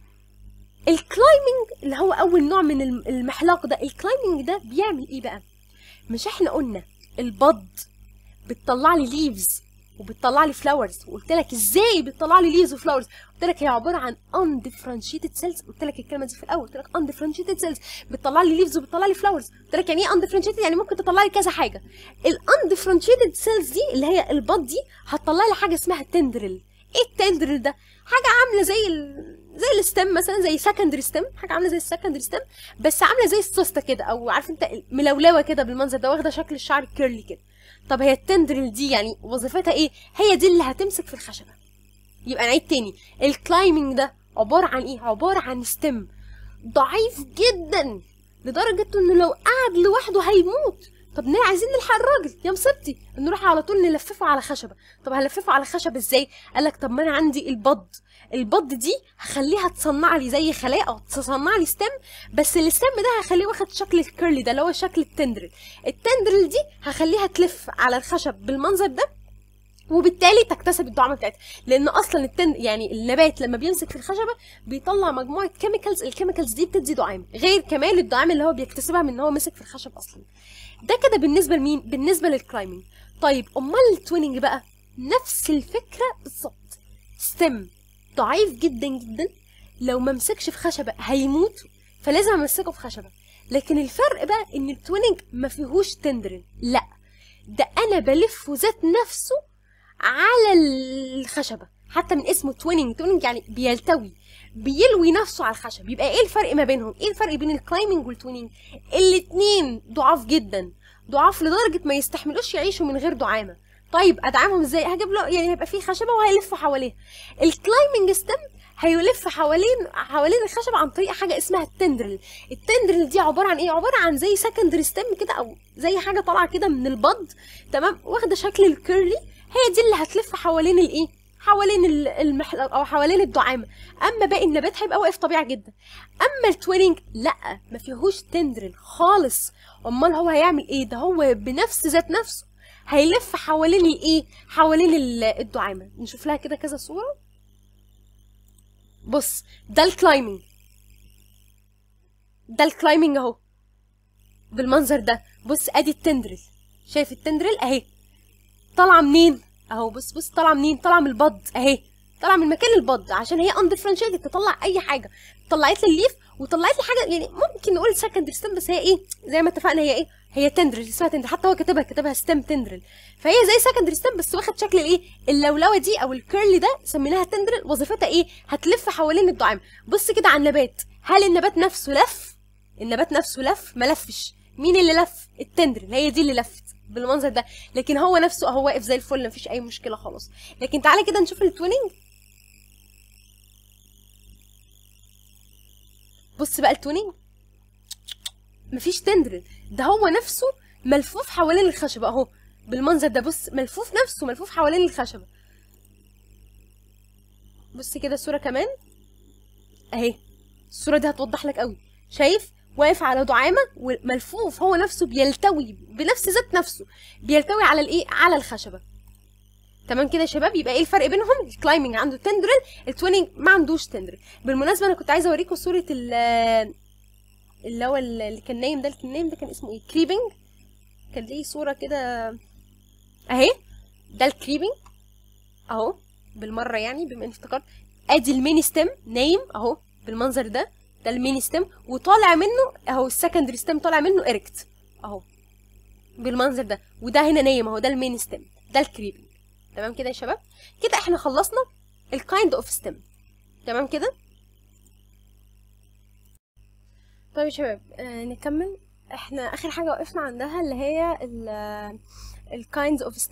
الكلايمنج اللي هو اول نوع من الم- المحلاق ده الكلايمنج ده بيعمل ايه بقى مش احنا قلنا البض بتطلع لي ليفز وبتطلع لي فلاورز وقلت لك ازاي بتطلع لي ليفز وفلاورز قلت لك هي عباره عن undifferentiated cells قلت لك الكلمه دي في الاول قلت لك undifferentiated cells بتطلع لي ليفز وبتطلع لي فلاورز قلت لك يعني ايه undifferentiated يعني ممكن تطلع لي كذا حاجه ال undifferentiated cells دي اللي هي البض دي هتطلع لي حاجه اسمها تندرل ايه التندرل ده حاجه عامله زي ال... زي الستم مثلا زي سكندري ستم حاجه عامله زي السكندري ستم بس عامله زي السوسته كده او عارف انت ملولوه كده بالمنظر ده واخده شكل الشعر الكيرلي كده طب هي التندرل دي يعني وظيفتها ايه هي دي اللي هتمسك في الخشبه يبقى نعيد تاني الكلايمنج ده عباره عن ايه عباره عن ستم ضعيف جدا لدرجه انه لو قعد لوحده هيموت طب نا عايزين نلحق الراجل يا مصيبتي نروح على طول نلففه على خشبه طب هلففه على خشبه ازاي قال لك طب ما انا عندي البض البض دي هخليها تصنع لي زي خلايا او تصنع لي ستم بس الستم ده هخليه واخد شكل الكيرلي ده اللي هو شكل التندرل التندرل دي هخليها تلف على الخشب بالمنظر ده وبالتالي تكتسب الدعامه بتاعتها لان اصلا التن يعني النبات لما بيمسك في الخشبه بيطلع مجموعه كيميكالز الكيميكالز دي بتدي دعامه غير كمان الدعامه اللي هو بيكتسبها من ان هو مسك في الخشب اصلا ده كده بالنسبه لمين بالنسبه للكلايمنج طيب امال التويننج بقى نفس الفكره بالظبط ستم ضعيف جدا جدا لو ما مسكش في خشبه هيموت فلازم امسكه في خشبه لكن الفرق بقى ان التويننج ما فيهوش تندرل لا ده انا بلفه ذات نفسه على الخشبه حتى من اسمه تويننج تويننج يعني بيلتوي بيلوي نفسه على الخشب يبقى ايه الفرق ما بينهم ايه الفرق بين الكلايمنج والتويننج الاتنين ضعاف جدا ضعاف لدرجه ما يستحملوش يعيشوا من غير دعامه طيب ادعمهم ازاي هجيب له يعني هيبقى فيه خشبه وهيلفوا حواليها الكلايمنج ستيم هيلف حوالين حوالين الخشبه عن طريق حاجه اسمها التندرل التندرل دي عباره عن ايه عباره عن زي سكندري ستيم كده او زي حاجه طالعه كده من البض تمام واخده شكل الكيرلي هي دي اللي هتلف حوالين الايه حوالين ال- المحلق او حوالين الدعامه اما باقي النبات هيبقى واقف طبيعي جدا اما التويننج لا ما فيهوش تندرل خالص امال هو هيعمل ايه ده هو بنفس ذات نفسه هيلف حوالين الايه حوالين ال- الدعامه نشوف لها كده كذا صوره بص ده الكلايمنج ده الكلايمنج اهو بالمنظر ده بص ادي التندرل شايف التندرل اهي طالعه منين اهو بص بص طالعه منين طالعه من البض اهي طالعه من مكان البض عشان هي اندفرنشيتد تطلع اي حاجه طلعت لي الليف وطلعت لي حاجه يعني ممكن نقول سكندري ستيم بس هي ايه زي ما اتفقنا هي ايه هي تندرل اسمها تندرل حتى هو كاتبها كاتبها ستيم تندرل فهي زي سكندري ستيم بس واخد شكل الايه اللولوه دي او الكيرلي ده سميناها تندرل وظيفتها ايه هتلف حوالين الدعامه بص كده على النبات هل النبات نفسه لف النبات نفسه لف ما لفش مين اللي لف التندرل هي دي اللي لفت بالمنظر ده لكن هو نفسه اهو واقف زي الفل مفيش اي مشكله خالص لكن تعالى كده نشوف التويننج بص بقى التونينج مفيش تندرل ده هو نفسه ملفوف حوالين الخشبة اهو بالمنظر ده بص ملفوف نفسه ملفوف حوالين الخشبة بص كده الصورة كمان اهي الصورة دي هتوضح لك قوي شايف واقف على دعامة وملفوف هو نفسه بيلتوي بنفس ذات نفسه بيلتوي على الايه على الخشبة تمام كده يا شباب يبقى ايه الفرق بينهم الكلايمنج عنده تندرل التويننج ما عندوش تندرل بالمناسبه انا كنت عايزه اوريكم صوره ال اللي هو اللي كان نايم ده اللي كان نايم ده كان اسمه ايه كريبنج كان ليه صوره كده اهي ده الكريبنج اهو بالمره يعني بما اني افتكرت ادي الميني ستيم نايم اهو بالمنظر ده ده الميني ستيم وطالع منه اهو السكندري ستيم طالع منه اريكت اهو بالمنظر ده وده هنا نايم اهو ده الميني ستيم ده الكريبنج تمام كده يا شباب كده احنا خلصنا الكايند اوف ستيم تمام كده طيب يا شباب آه نكمل احنا اخر حاجه وقفنا عندها اللي هي الكايندز اوف ستيم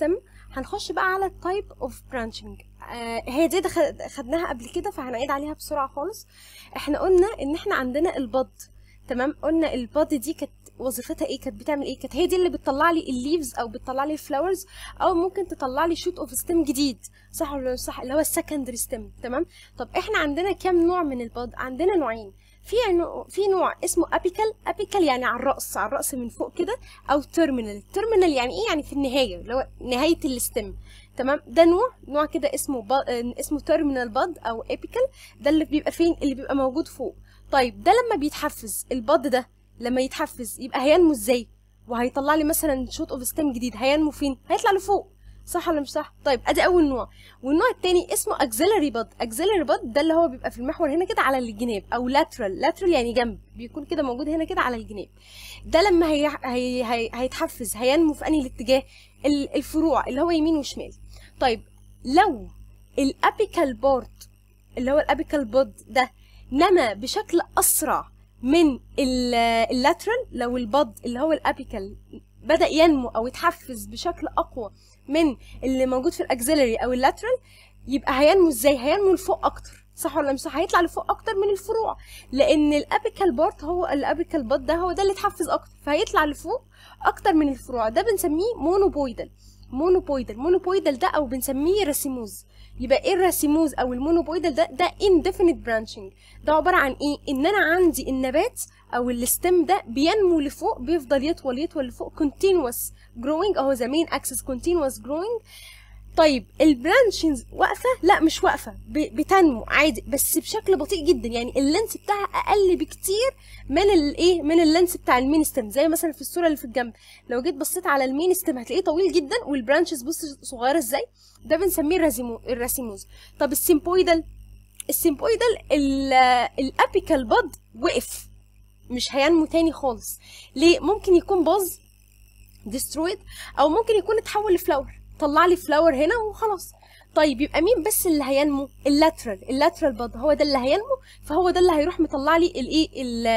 هنخش بقى على التايب اوف برانشنج هي دي دخل- خدناها قبل كده فهنعيد عليها بسرعه خالص احنا قلنا ان احنا عندنا البض تمام قلنا البض دي كانت وظيفتها ايه كانت بتعمل ايه كانت هي دي اللي بتطلع لي الليفز او بتطلع لي الفلاورز او ممكن تطلع لي شوت اوف ستيم جديد صح ولا مش صح اللي هو السكندري ستيم تمام طب احنا عندنا كام نوع من البض عندنا نوعين في نوع في نوع اسمه ابيكال ابيكال يعني على الراس على الراس من فوق كده او تيرمينال تيرمينال يعني ايه يعني في النهايه اللي هو نهايه الستيم تمام ده نوع نوع كده اسمه ب... اسمه تيرمينال باد او ابيكال ده اللي بيبقى فين اللي بيبقى موجود فوق طيب ده لما بيتحفز الباد ده لما يتحفز يبقى هينمو ازاي وهيطلع لي مثلا شوت اوف ستيم جديد هينمو فين هيطلع لفوق صح ولا مش صح طيب ادي اول نوع والنوع التاني اسمه اكسلري باد اكسلري باد ده اللي هو بيبقى في المحور هنا كده على الجناب او لاترال لاترال يعني جنب بيكون كده موجود هنا كده على الجناب ده لما هي... هي... هي... هيتحفز هينمو في انهي الاتجاه ال- الفروع اللي هو يمين وشمال طيب لو الابيكال بارت اللي هو الابيكال بود ده نما بشكل اسرع من ال- اللاترال لو البض اللي هو الابيكال بدا ينمو او يتحفز بشكل اقوى من اللي موجود في الاكسلري او اللاترال يبقى هينمو ازاي هينمو لفوق اكتر صح ولا مش صح هيطلع لفوق اكتر من الفروع لان الابيكال بارت هو الابيكال بارت ده هو ده اللي اتحفز اكتر فهيطلع لفوق اكتر من الفروع ده بنسميه مونوبويدال مونوبويدال مونوبويدال ده او بنسميه راسيموز يبقى ايه الراسيموز او المونوبويدال ده ده indefinite branching ده عباره عن ايه ان انا عندي النبات او الستم ده بينمو لفوق بيفضل يطول يطول لفوق continuous growing اهو the main axis continuous growing طيب البرانشز واقفه لا مش واقفه ب- بتنمو عادي بس بشكل بطيء جدا يعني اللينس بتاعها اقل بكتير من الايه من اللينس بتاع المين ستيم زي مثلا في الصوره اللي في الجنب لو جيت بصيت على المين ستيم هتلاقيه طويل جدا والبرانشز بص صغيره ازاي ده بنسميه الرازيمو الراسيموز طب السيمبويدال السيمبويدال ال- الابيكال باد وقف مش هينمو تاني خالص ليه ممكن يكون باظ ديسترويد او ممكن يكون اتحول لفلاور طلع لي فلاور هنا وخلاص طيب يبقى مين بس اللي هينمو اللاترال اللاترال باد هو ده اللي هينمو فهو ده اللي هيروح مطلع لي الايه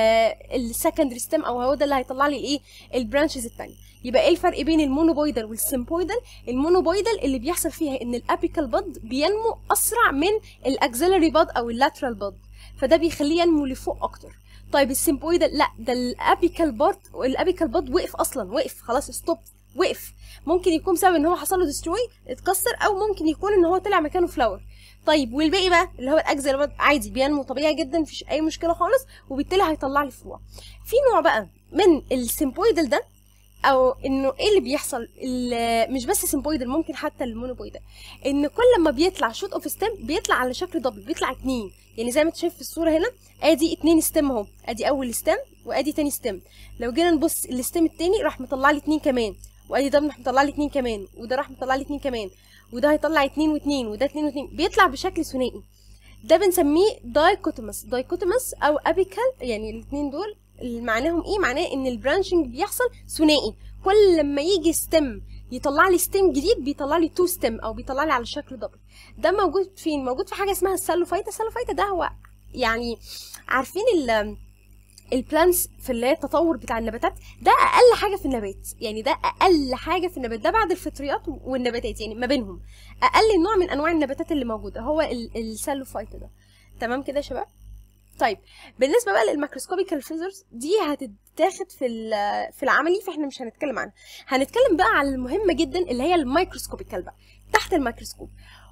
السكندري ستيم او هو ده اللي هيطلع لي الايه البرانشز الثانيه يبقى ايه الفرق بين المونوبويدال والسيمبويدال المونوبويدال اللي بيحصل فيها ان الابيكال باد بينمو اسرع من الاكسلري باد او اللاترال باد فده بيخليه ينمو لفوق اكتر طيب السيمبويدال لا ده الابيكال بارت الابيكال باد وقف اصلا وقف خلاص ستوب وقف ممكن يكون بسبب ان هو حصل له ديستروي اتكسر او ممكن يكون ان هو طلع مكانه فلاور طيب والباقي بقى اللي هو الاكزل باد عادي بينمو طبيعي جدا مفيش اي مشكله خالص وبالتالي هيطلع لي فروع في نوع بقى من السيمبويدال ده او انه ايه اللي بيحصل ال- مش بس سيمبويدال ممكن حتى المونوبويدال ان كل ما بيطلع شوت اوف ستيم بيطلع على شكل دبل بيطلع اتنين يعني زي ما انت شايف في الصوره هنا ادي اتنين ستيم اهو ادي اول ستيم وادي تاني ستيم لو جينا نبص الستيم التاني راح مطلع لي اتنين كمان وادي ده راح مطلع لي اتنين كمان وده راح مطلع لي اتنين كمان وده هيطلع اتنين واتنين وده اتنين واتنين بيطلع بشكل ثنائي ده بنسميه دايكوتومس دايكوتومس او ابيكال يعني الاتنين دول اللي معناهم ايه معناه ان البرانشنج بيحصل ثنائي كل لما يجي ستيم يطلع لي ستيم جديد بيطلع لي تو ستيم او بيطلع لي على شكل دبل ده موجود فين موجود في حاجه اسمها السالوفايتا السالوفايتا ده هو يعني عارفين ال البلانس في اللي هي التطور بتاع النباتات ده اقل حاجه في النبات يعني ده اقل حاجه في النبات ده بعد الفطريات والنباتات يعني ما بينهم اقل نوع من انواع النباتات اللي موجوده هو ال- السالوفايتا ده تمام كده يا شباب طيب بالنسبه بقى للماكروسكوبيكال فيزرز دي هتتاخد في ال- في العملي فاحنا مش هنتكلم عنها هنتكلم بقى على المهمه جدا اللي هي الميكروسكوبيكال بقى تحت الميكروسكوب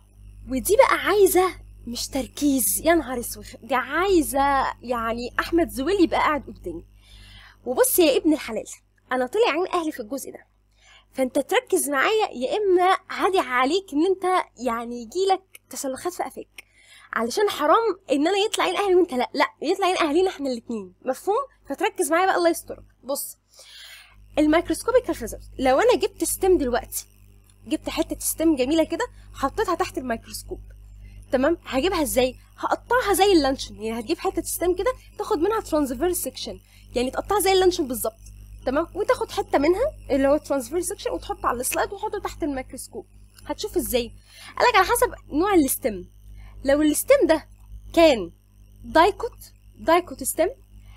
ودي بقى عايزه مش تركيز يا نهار اسود دي عايزه يعني احمد زويل يبقى قاعد قدامي وبص يا ابن الحلال انا طلع عين اهلي في الجزء ده فانت تركز معايا يا اما هدي عليك ان انت يعني يجيلك تسلخات في قفاك علشان حرام ان انا يطلع عين اهلي وانت لا لا يطلع عين اهلينا احنا الاثنين مفهوم فتركز معايا بقى الله يسترك بص الميكروسكوبيكال فيزرز لو انا جبت ستيم دلوقتي جبت حته ستيم جميله كده حطيتها تحت الميكروسكوب تمام هجيبها ازاي هقطعها زي اللانشون يعني هتجيب حته ستيم كده تاخد منها ترانسفير سيكشن يعني تقطعها زي اللانشون بالظبط تمام وتاخد حته منها اللي هو ترانسفير سيكشن وتحطه على السلايد وتحطه تحت الميكروسكوب هتشوف ازاي قالك على حسب نوع الستيم لو الستيم ده كان دايكوت دايكوت ستيم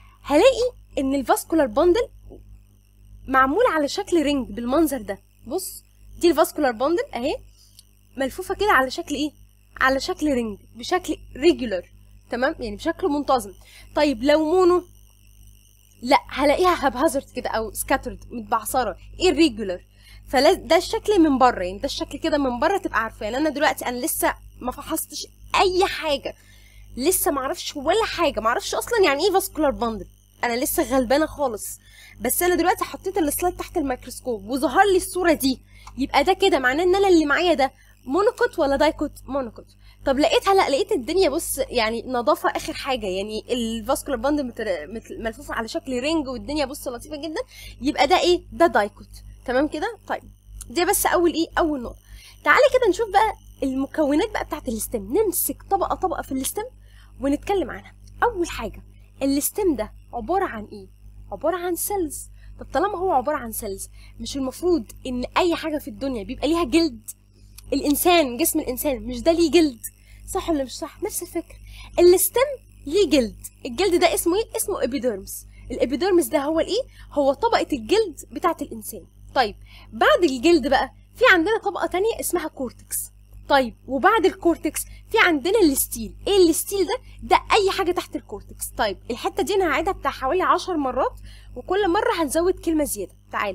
هلاقي ان الفاسكولار باندل معمول على شكل رينج بالمنظر ده بص دي الفاسكولار باندل اهي ملفوفه كده على شكل ايه على شكل رينج بشكل ريجولار تمام يعني بشكل منتظم طيب لو مونو لا هلاقيها هابهازرد كده او سكاترد متبعصره irregular فلا ده الشكل من بره يعني ده الشكل كده من بره تبقى عارفه يعني انا دلوقتي انا لسه ما فحصتش اي حاجه لسه ما اعرفش ولا حاجه ما اعرفش اصلا يعني ايه فاسكولار باندل انا لسه غلبانه خالص بس انا دلوقتي حطيت السلايد تحت الميكروسكوب وظهر لي الصوره دي يبقى ده كده معناه ان انا اللي معايا ده مونوكوت ولا دايكوت مونوكوت طب لقيتها لا لقيت الدنيا بص يعني نظافه اخر حاجه يعني الفاسكولار باند ملفوفه على شكل رينج والدنيا بص لطيفه جدا يبقى ده ايه ده دايكوت تمام كده طيب دي بس اول ايه اول نقطه تعالي كده نشوف بقى المكونات بقى بتاعت الستم نمسك طبقه طبقه في الستم ونتكلم عنها اول حاجه الستم ده عباره عن ايه عباره عن سيلز طب طالما هو عباره عن سيلز مش المفروض ان اي حاجه في الدنيا بيبقى ليها جلد الانسان جسم الانسان مش ده ليه جلد صح ولا مش صح نفس الفكره الستم ليه جلد الجلد ده اسمه ايه اسمه ابيديرمس الابيديرمس ده هو الايه هو طبقه الجلد بتاعه الانسان طيب بعد الجلد بقى في عندنا طبقه تانية اسمها كورتكس طيب وبعد الكورتكس في عندنا الستيل ايه الستيل ده ده اي حاجه تحت الكورتكس طيب الحته دي انا هعيدها بتاع حوالي عشر مرات وكل مره هنزود كلمه زياده تعالى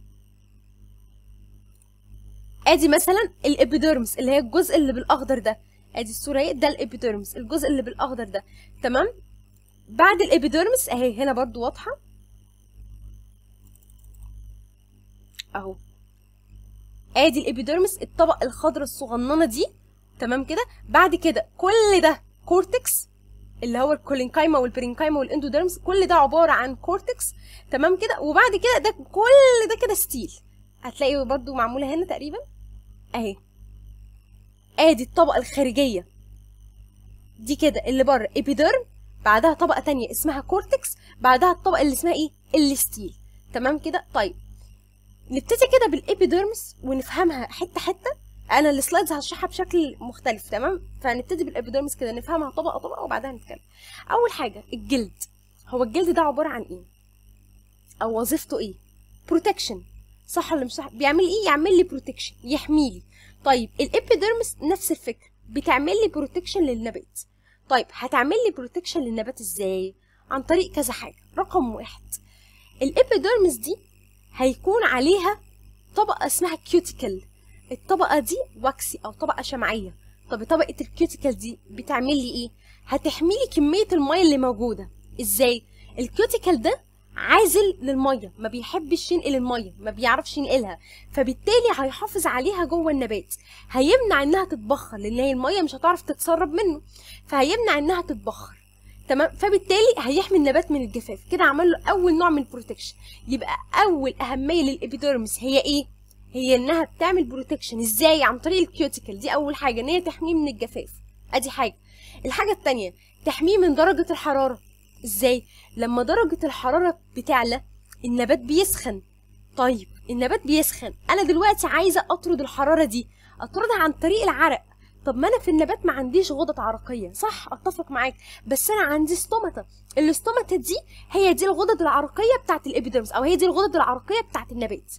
ادي مثلا الابيديرمس اللي هي الجزء اللي بالاخضر ده ادي الصوره اهي ده الابيديرمس الجزء اللي بالاخضر ده تمام بعد الابيديرمس اهي هنا برضو واضحه اهو ادي الابيديرمس الطبقه الخضراء الصغننه دي تمام كده بعد كده كل ده كورتكس اللي هو الكولينكايما والبرينكايما والاندوديرمس كل ده عباره عن كورتكس تمام كده وبعد كده ده كل ده كده ستيل هتلاقي برضو معموله هنا تقريبا اهي ادي الطبقه الخارجيه دي كده اللي بره ابيديرم بعدها طبقه تانية اسمها كورتكس بعدها الطبقه اللي اسمها ايه الستيل تمام كده طيب نبتدي كده بالابيديرمس ونفهمها حته حته انا السلايدز هشرحها بشكل مختلف تمام فنبتدي بالابيديرمس كده نفهمها طبقه طبقه وبعدها نتكلم اول حاجه الجلد هو الجلد ده عباره عن ايه او وظيفته ايه بروتكشن صح ولا مش صح بيعمل ايه يعمل لي بروتكشن يحمي لي طيب الابيديرمس نفس الفكره بتعمل لي بروتكشن للنبات طيب هتعمل لي بروتكشن للنبات ازاي عن طريق كذا حاجه رقم واحد الابيديرمس دي هيكون عليها طبقه اسمها كيوتيكل الطبقه دي واكسي او طبقه شمعيه طب طبقه الكيوتيكل دي بتعمل لي ايه هتحمي لي كميه الميه اللي موجوده ازاي الكيوتيكل ده عازل للميه ما بيحبش ينقل الميه ما بيعرفش ينقلها فبالتالي هيحافظ عليها جوه النبات هيمنع انها تتبخر لان هي الميه مش هتعرف تتسرب منه فهيمنع انها تتبخر تمام فبالتالي هيحمي النبات من الجفاف كده عمل له اول نوع من البروتكشن يبقى اول اهميه للابيديرمس هي ايه هي انها بتعمل بروتكشن ازاي عن طريق الكيوتيكل دي اول حاجه ان هي تحميه من الجفاف ادي حاجه الحاجه التانية تحميه من درجه الحراره ازاي لما درجه الحراره بتعلى النبات بيسخن طيب النبات بيسخن انا دلوقتي عايزه اطرد الحراره دي اطردها عن طريق العرق طب ما انا في النبات ما عنديش غدد عرقيه صح اتفق معاك بس انا عندي ستوماتا الاستوماتا دي هي دي الغدد العرقيه بتاعت الابيدرمس او هي دي الغدد العرقيه بتاعت النبات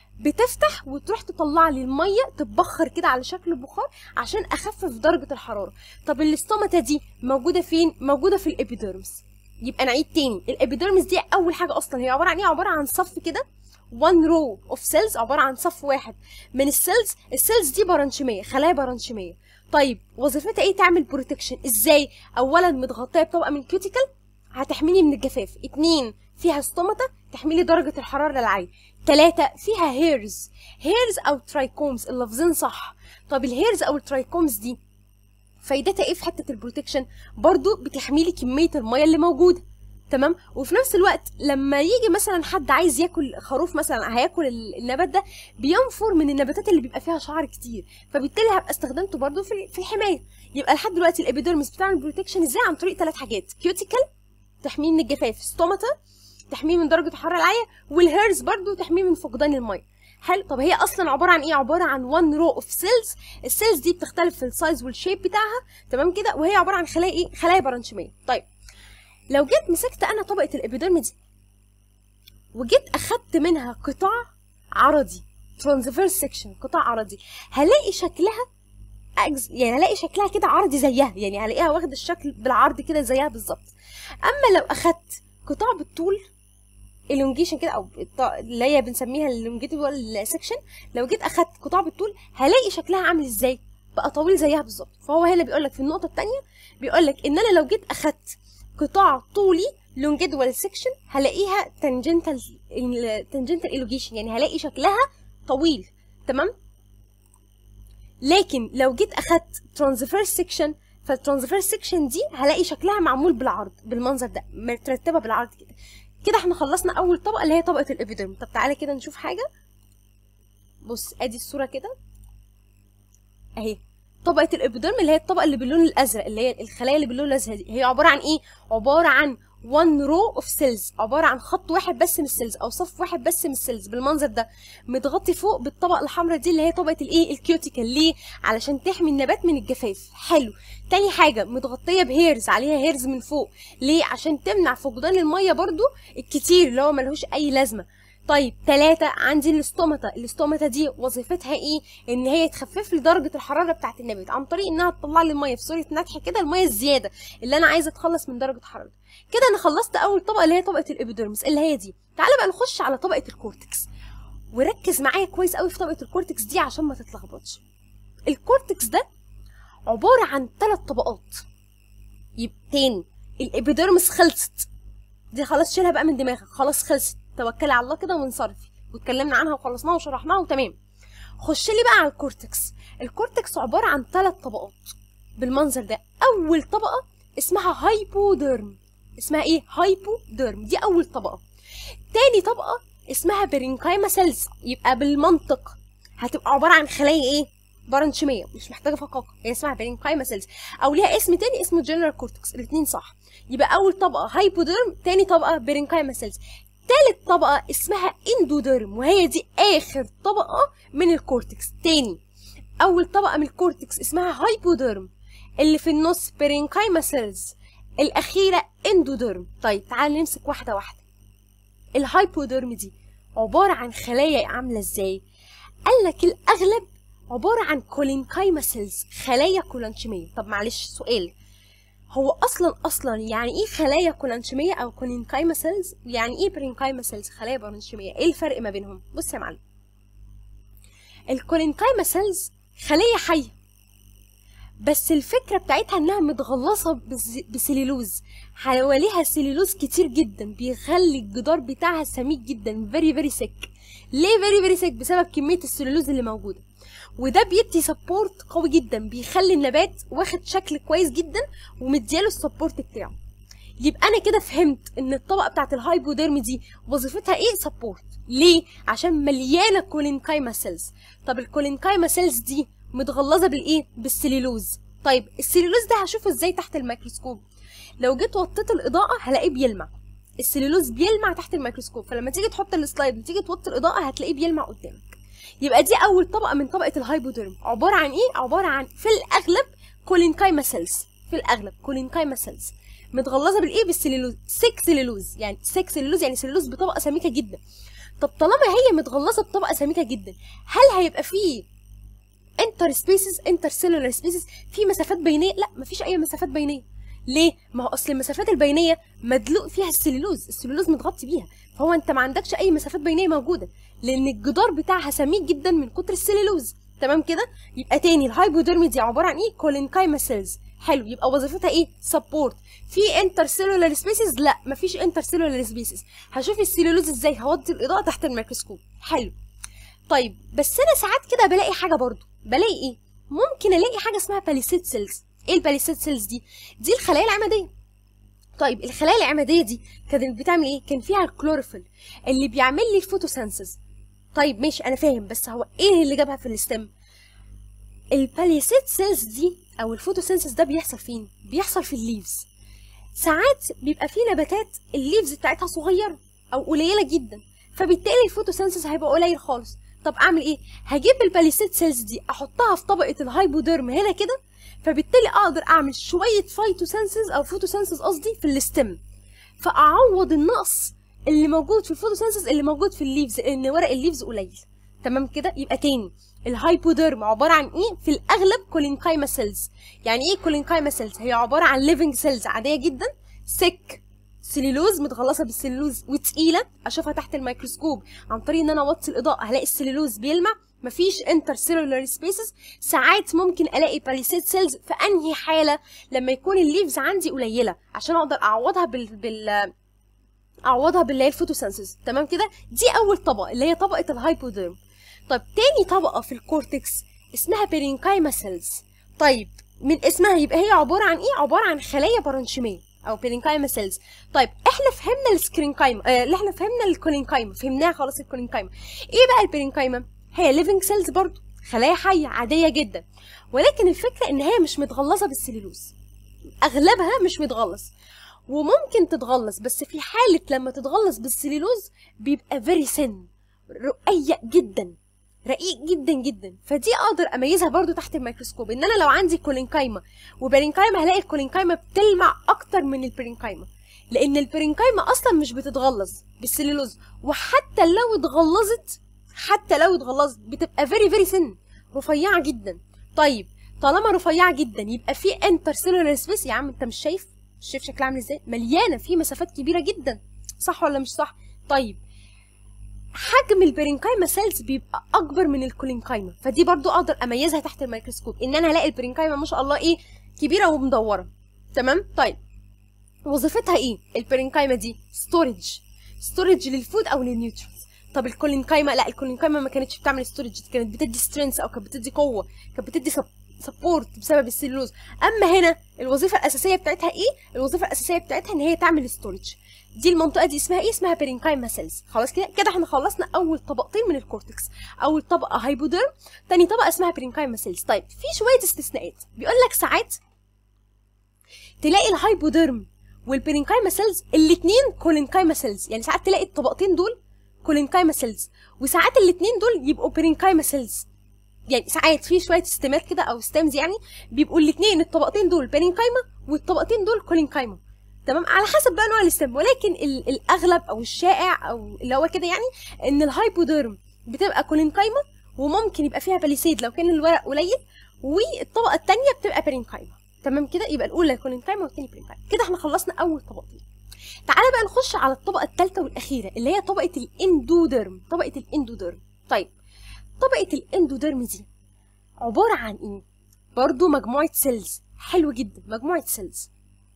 بتفتح وتروح تطلع لي الميه تتبخر كده على شكل بخار عشان اخفف درجه الحراره طب الاستوماتا دي موجوده فين موجوده في الابيدرمس يبقى نعيد تاني الابيدرمس دي اول حاجه اصلا هي عباره عن ايه عباره عن صف كده one row of cells عباره عن صف واحد من السيلز السيلز دي برانشيميه خلايا برانشيميه طيب وظيفتها ايه تعمل بروتكشن ازاي اولا متغطيه بطبقه من كيوتيكل هتحميني من الجفاف اتنين فيها ستوماتا تحميلي درجه الحراره العاليه تلاتة فيها هيرز هيرز او ترايكومز اللفظين صح طب الهيرز او الترايكومز دي فايدتها ايه في حته البروتكشن برضو بتحميلي كميه الميه اللي موجوده تمام وفي نفس الوقت لما يجي مثلا حد عايز ياكل خروف مثلا هياكل النبات ده بينفر من النباتات اللي بيبقى فيها شعر كتير فبالتالي هبقى استخدمته برضو في في الحمايه يبقى لحد دلوقتي الابيديرمس بتعمل بروتكشن ازاي عن طريق ثلاث حاجات كيوتيكل تحميه من الجفاف ستوماتا تحميه من درجه الحراره العاليه والهيرز برضو تحميه من فقدان الميه حلو طب هي اصلا عباره عن ايه عباره عن وان رو اوف سيلز السيلز دي بتختلف في السايز والشيب بتاعها تمام كده وهي عباره عن خلايا ايه خلايا برانشيميه طيب لو جيت مسكت انا طبقه الابيديرم دي وجيت اخدت منها قطاع عرضي ترانسفيرس سيكشن قطاع عرضي هلاقي شكلها أجز... يعني هلاقي شكلها كده عرضي زيها يعني هلاقيها واخده الشكل بالعرض كده زيها بالظبط اما لو اخدت قطاع بالطول elongation كده او الط- اللي هي بنسميها اللونجيتيفال سيكشن لو جيت اخدت قطاع بالطول هلاقي شكلها عامل ازاي بقى طويل زيها بالظبط فهو هنا بيقول لك في النقطه الثانيه بيقول لك ان انا لو جيت اخدت قطاع طولي لونجيتيفال سيكشن هلاقيها تانجنتال تانجنتال elongation يعني هلاقي شكلها طويل تمام لكن لو جيت اخدت ترانسفيرس سيكشن فالترانسفيرس سيكشن دي هلاقي شكلها معمول بالعرض بالمنظر ده مترتبه بالعرض كده كده احنا خلصنا اول طبقه اللي هي طبقه الابيدرم طب تعالى كده نشوف حاجه بص ادي الصوره كده اهي طبقه الابيدرم اللي هي الطبقه اللي باللون الازرق اللي هي الخلايا اللي باللون الازرق دي هي عباره عن ايه عباره عن one row of cells عباره عن خط واحد بس من السيلز او صف واحد بس من السيلز بالمنظر ده متغطي فوق بالطبقه الحمراء دي اللي هي طبقه الايه الكيوتيكال ليه علشان تحمي النبات من الجفاف حلو تاني حاجه متغطيه بهيرز عليها هيرز من فوق ليه عشان تمنع فقدان الميه برضو الكتير اللي هو ملهوش اي لازمه طيب ثلاثة عندي الاستوماتا الاستوماتا دي وظيفتها ايه ان هي تخفف لي درجة الحرارة بتاعة النبات عن طريق انها تطلع لي المية في صورة نتح كده المية الزيادة اللي انا عايزة اتخلص من درجة حرارتها كده انا خلصت اول طبقة اللي هي طبقة الابيدرمس اللي هي دي تعالى بقى نخش على طبقة الكورتكس وركز معايا كويس قوي في طبقة الكورتكس دي عشان ما تتلخبطش الكورتكس ده عبارة عن ثلاث طبقات يبقى تاني الابيدرمس خلصت دي خلاص شيلها بقى من دماغك خلاص خلصت توكلي على الله كده وانصرفي واتكلمنا عنها وخلصناها وشرحناها وتمام خش لي بقى على الكورتكس الكورتكس عبارة عن ثلاث طبقات بالمنظر ده أول طبقة اسمها هايبوديرم اسمها ايه هايبوديرم دي أول طبقة تاني طبقة اسمها برينكايما سيلز يبقى بالمنطق هتبقى عبارة عن خلايا ايه برنشيمية مش محتاجة فقاقة هي اسمها برينكايما سيلز أو ليها اسم تاني اسمه جنرال كورتكس الاتنين صح يبقى أول طبقة هايبوديرم تاني طبقة برينكايما سيلز تالت طبقة اسمها اندوديرم وهي دي آخر طبقة من الكورتكس تاني أول طبقة من الكورتكس اسمها هايبوديرم اللي في النص برينكايما سيلز الأخيرة اندوديرم طيب تعال نمسك واحدة واحدة الهايبوديرم دي عبارة عن خلايا عاملة ازاي قال لك الأغلب عبارة عن كولينكايما سيلز خلايا كولانشيمية طب معلش سؤال هو اصلا اصلا يعني ايه خلايا كولانشيميه او كولينكايما سيلز يعني ايه برينكايما سيلز خلايا برانشيميه ايه الفرق ما بينهم بص يا معلم الكولينكايما سيلز خليه حيه بس الفكره بتاعتها انها متغلصه بز- بسليلوز حواليها سليلوز كتير جدا بيخلي الجدار بتاعها سميك جدا فيري فيري سيك ليه فيري فيري سيك بسبب كميه السليلوز اللي موجوده وده بيدي سبورت قوي جدا بيخلي النبات واخد شكل كويس جدا ومدياله السبورت بتاعه يبقى انا كده فهمت ان الطبقه بتاعت الهايبوديرم دي وظيفتها ايه سبورت ليه عشان مليانه كولينكايما سيلز طب الكولينكايما سيلز دي متغلظه بالايه بالسليلوز طيب السليلوز ده هشوفه ازاي تحت الميكروسكوب لو جيت وطيت الاضاءه هلاقيه بيلمع السليلوز بيلمع تحت الميكروسكوب فلما تيجي تحط السلايد وتيجي توطي الاضاءه هتلاقيه بيلمع قدامك يبقى دي اول طبقه من طبقه الهايبوديرم عباره عن ايه عباره عن في الاغلب كولينكايما سيلز في الاغلب كولينكايما سيلز متغلظه بالايه بالسليلوز سيك سليلوز يعني سيك سليلوز يعني سليلوز بطبقه سميكه جدا طب طالما هي متغلظه بطبقه سميكه جدا هل هيبقى فيه انتر سبيسز انتر سيلولار سبيسز في مسافات بينيه لا مفيش اي مسافات بينيه ليه ما هو اصل المسافات البينيه مدلوق فيها السليلوز السليلوز متغطي بيها فهو انت ما عندكش اي مسافات بينيه موجوده لان الجدار بتاعها سميك جدا من كتر السليلوز تمام كده يبقى تاني الهايبوديرمي دي عباره عن ايه كولينكايما سيلز حلو يبقى وظيفتها ايه سبورت في انتر سيلولار سبيسز لا مفيش انتر سيلولار سبيسز هشوف السليلوز ازاي هوطي الاضاءه تحت الميكروسكوب حلو طيب بس انا ساعات كده بلاقي حاجه برضو بلاقي ايه ممكن الاقي حاجه اسمها باليسيد سيلز ايه الباليسيد سيلز دي دي الخلايا العموديه طيب الخلايا العموديه دي كانت بتعمل ايه كان فيها الكلوروفيل اللي بيعمل لي الفوتوسينثيز طيب ماشي انا فاهم بس هو ايه اللي جابها في الاستم الباليسيد سيلز دي او الفوتوسينثيز ده بيحصل فين بيحصل في الليفز ساعات بيبقى في نباتات الليفز بتاعتها صغيره او قليله جدا فبالتالي الفوتوسينثيز هيبقى قليل خالص طب اعمل ايه هجيب الباليسيد سيلز دي احطها في طبقه الهايبوديرم هنا كده فبالتالي اقدر اعمل شويه فايتوسينثيز او فوتوسينثيز قصدي في الستم فاعوض النقص اللي موجود في الفوتوسينثيز اللي موجود في الليفز لان ورق الليفز قليل تمام كده يبقى تاني الهايبوديرم عباره عن ايه في الاغلب كولينكايما سيلز يعني ايه كولينكايما سيلز هي عباره عن ليفنج سيلز عاديه جدا سك سليلوز متغلصه بالسليلوز وتقيله اشوفها تحت الميكروسكوب عن طريق ان انا اوطي الاضاءه هلاقي السليلوز بيلمع مفيش انتر سيلولار سبيسز ساعات ممكن الاقي باليسيد سيلز في انهي حاله لما يكون الليفز عندي قليله عشان اقدر اعوضها بال, بال... اعوضها باللي هي الفوتوسنسز تمام كده دي اول طبقه اللي هي طبقه الهايبوديرم طيب تاني طبقه في الكورتكس اسمها بيرينكايما سيلز طيب من اسمها يبقى هي عباره عن ايه عباره عن خلايا برانشيميه او بيرينكايما سيلز طيب احنا فهمنا السكرينكايما آه اللي احنا فهمنا الكولينكايما فهمناها خلاص الكولينكايما ايه بقى البيرينكايما هي ليفنج سيلز برضو خلايا حيه عاديه جدا ولكن الفكره ان هي مش متغلظه بالسليلوز اغلبها مش متغلظ وممكن تتغلظ بس في حاله لما تتغلظ بالسليلوز بيبقى فيري سن رقيق جدا رقيق جدا جدا فدي اقدر اميزها برضو تحت الميكروسكوب ان انا لو عندي كولينكايما وبرينكايما هلاقي الكولينكايما بتلمع اكتر من البرينكايما لان البرينكايما اصلا مش بتتغلظ بالسليلوز وحتى لو اتغلظت حتى لو اتغلظت بتبقى فيري فيري سن رفيعه جدا طيب طالما رفيعه جدا يبقى في انتر سيلولار سبيس يا عم انت مش شايف مش شايف شكلها عامل ازاي مليانه في مسافات كبيره جدا صح ولا مش صح طيب حجم البرينكايما سيلز بيبقى اكبر من الكولينكايما فدي برضو اقدر اميزها تحت الميكروسكوب ان انا الاقي البرينكايما ما شاء الله ايه كبيره ومدوره تمام طيب وظيفتها ايه البرينكايما دي ستورج ستورج للفود او للنيوترينز طب الكولينكايما لا الكولينكايما ما كانتش بتعمل ستورج كانت بتدي سترينث او كانت بتدي قوه كانت بتدي سبورت بسبب السيلولوز اما هنا الوظيفه الاساسيه بتاعتها ايه الوظيفه الاساسيه بتاعتها ان هي تعمل ستورج دي المنطقه دي اسمها ايه اسمها بيرينكايما سيلز خلاص كده كده احنا خلصنا اول طبقتين من الكورتكس اول طبقه هايبوديرم تاني طبقه اسمها بيرينكايما سيلز طيب في شويه استثناءات بيقول لك ساعات تلاقي الهايبوديرم والبيرينكايما سيلز الاثنين كولينكايما سيلز يعني ساعات تلاقي الطبقتين دول كولينكايما سيلز وساعات الاثنين دول يبقوا بيرينكايما سيلز يعني ساعات في شويه ستيمات كده او ستيمز يعني بيبقوا الاثنين الطبقتين دول بيرينكايما والطبقتين دول كولينكايما تمام على حسب بقى نوع الاستم ولكن ال- الاغلب او الشائع او اللي هو كده يعني ان الهايبوديرم بتبقى كولينكايما وممكن يبقى فيها باليسيد لو كان الورق قليل والطبقه الثانيه بتبقى برينكايما تمام كده يبقى الاولى كولينكايما والثانيه برينكايما كده احنا خلصنا اول طبقتين تعالى بقى نخش على الطبقه الثالثه والاخيره اللي هي طبقه الاندوديرم طبقه الاندوديرم طيب طبقه الاندوديرم دي عباره عن ايه برضو مجموعه سيلز حلو جدا مجموعه سيلز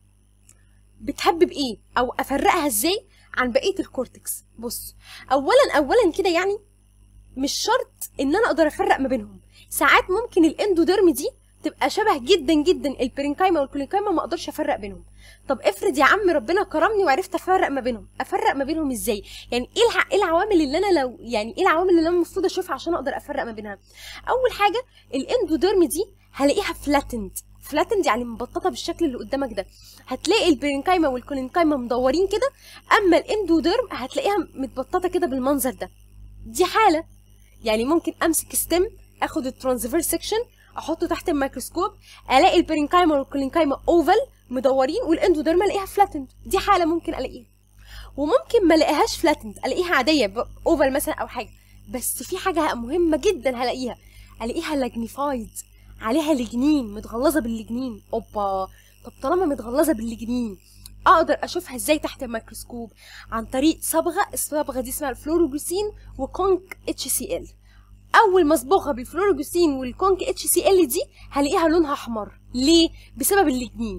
بتهبب ايه او افرقها ازاي عن بقيه الكورتكس بص اولا اولا كده يعني مش شرط ان انا اقدر افرق ما بينهم ساعات ممكن الاندوديرم دي تبقى شبه جدا جدا البرينكايما والكولينكايما ما اقدرش افرق بينهم طب افرض يا عم ربنا كرمني وعرفت افرق ما بينهم افرق ما بينهم ازاي يعني ايه الع... ايه العوامل اللي انا لو يعني ايه العوامل اللي انا المفروض اشوفها عشان اقدر افرق ما بينها اول حاجه الاندوديرم دي هلاقيها فلاتند فلاتند يعني مبططه بالشكل اللي قدامك ده هتلاقي البرينكايما والكولينكايما مدورين كده اما الاندوديرم هتلاقيها متبططه كده بالمنظر ده دي حاله يعني ممكن امسك ستيم اخد الترانسفير سيكشن احطه تحت الميكروسكوب الاقي البرينكايما والكولينكايما اوفال مدورين والاندوديرم الاقيها فلاتند دي حاله ممكن الاقيها وممكن ما الاقيهاش فلاتند الاقيها عاديه اوفال مثلا او حاجه بس في حاجه مهمه جدا هلاقيها الاقيها لاجنيفايد عليها لجنين متغلظه باللجنين اوبا طب طالما متغلظه باللجنين اقدر اشوفها ازاي تحت الميكروسكوب عن طريق صبغه الصبغه دي اسمها الفلوروجليسين وكونك اتش سي ال اول ما اصبغها بالفلوروجليسين والكونك اتش سي ال دي هلاقيها لونها احمر ليه بسبب اللجنين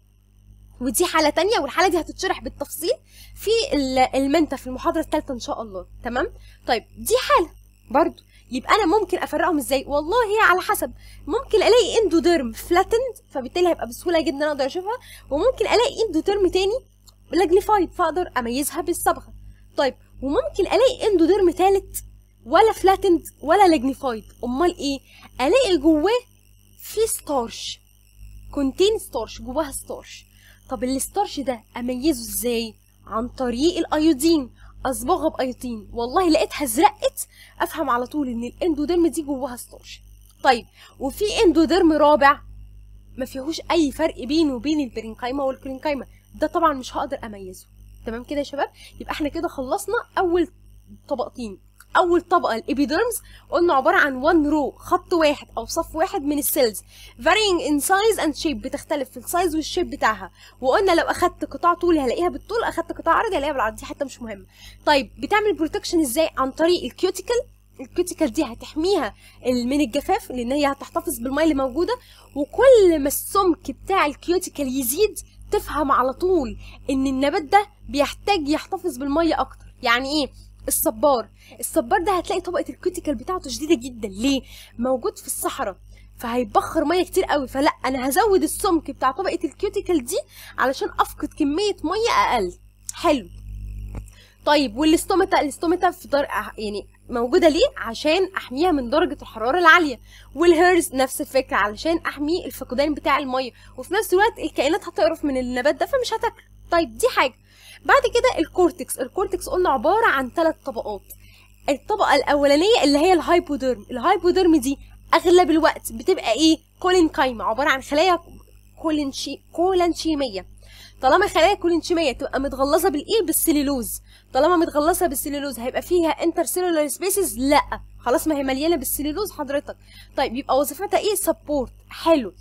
ودي حالة تانية والحالة دي هتتشرح بالتفصيل في المنتا في المحاضرة الثالثة إن شاء الله تمام؟ طيب دي حالة برضو يبقى أنا ممكن أفرقهم إزاي؟ والله هي على حسب ممكن ألاقي اندوديرم فلاتند فبالتالي هيبقى بسهولة جدا أقدر أشوفها وممكن ألاقي اندوديرم تاني لاجنيفايد فأقدر أميزها بالصبغة طيب وممكن ألاقي اندوديرم تالت ولا فلاتند ولا لاجنيفايد أمال إيه؟ ألاقي جواه في ستارش كونتين ستارش جواها ستارش طب الستارش ده اميزه ازاي عن طريق الايودين اصبغها بايودين والله لقيتها ازرقت افهم على طول ان الاندوديرم دي جواها ستارش طيب وفي اندوديرم رابع ما فيهوش اي فرق بينه وبين البرينكايما والكلينكايما ده طبعا مش هقدر اميزه تمام كده يا شباب يبقى احنا كده خلصنا اول طبقتين اول طبقه الابيديرمز قلنا عباره عن وان رو خط واحد او صف واحد من السيلز varying in size and shape بتختلف في السايز والشيب بتاعها وقلنا لو اخدت قطاع طولي هلاقيها بالطول اخدت قطاع عرضي هلاقيها بالعرض دي حته مش مهمه طيب بتعمل بروتكشن ازاي عن طريق الكيوتيكل الكيوتيكل دي هتحميها من الجفاف لان هي هتحتفظ بالميه اللي موجوده وكل ما السمك بتاع الكيوتيكل يزيد تفهم على طول ان النبات ده بيحتاج يحتفظ بالميه اكتر يعني ايه الصبار الصبار ده هتلاقي طبقه الكيوتيكل بتاعته شديده جدا ليه موجود في الصحراء فهيبخر ميه كتير قوي فلا انا هزود السمك بتاع طبقه الكيوتيكل دي علشان افقد كميه ميه اقل حلو طيب والاستوماتا الاستوماتا في در... يعني موجوده ليه عشان احميها من درجه الحراره العاليه والهيرز نفس الفكره علشان احمي الفقدان بتاع الميه وفي نفس الوقت الكائنات هتقرف من النبات ده فمش هتاكله طيب دي حاجه بعد كده الكورتكس الكورتكس قلنا عباره عن ثلاث طبقات الطبقه الاولانيه اللي هي الهايبوديرم الهايبوديرم دي اغلب الوقت بتبقى ايه كولينكايما عباره عن خلايا كولينشي كولانشيميه طالما خلايا كولينشيميه تبقى متغلظه بالايه بالسليلوز طالما متغلظه بالسليلوز هيبقى فيها انترسيلولار سبيسز لا خلاص ما هي مليانه بالسليلوز حضرتك طيب يبقى وظيفتها ايه سبورت حلو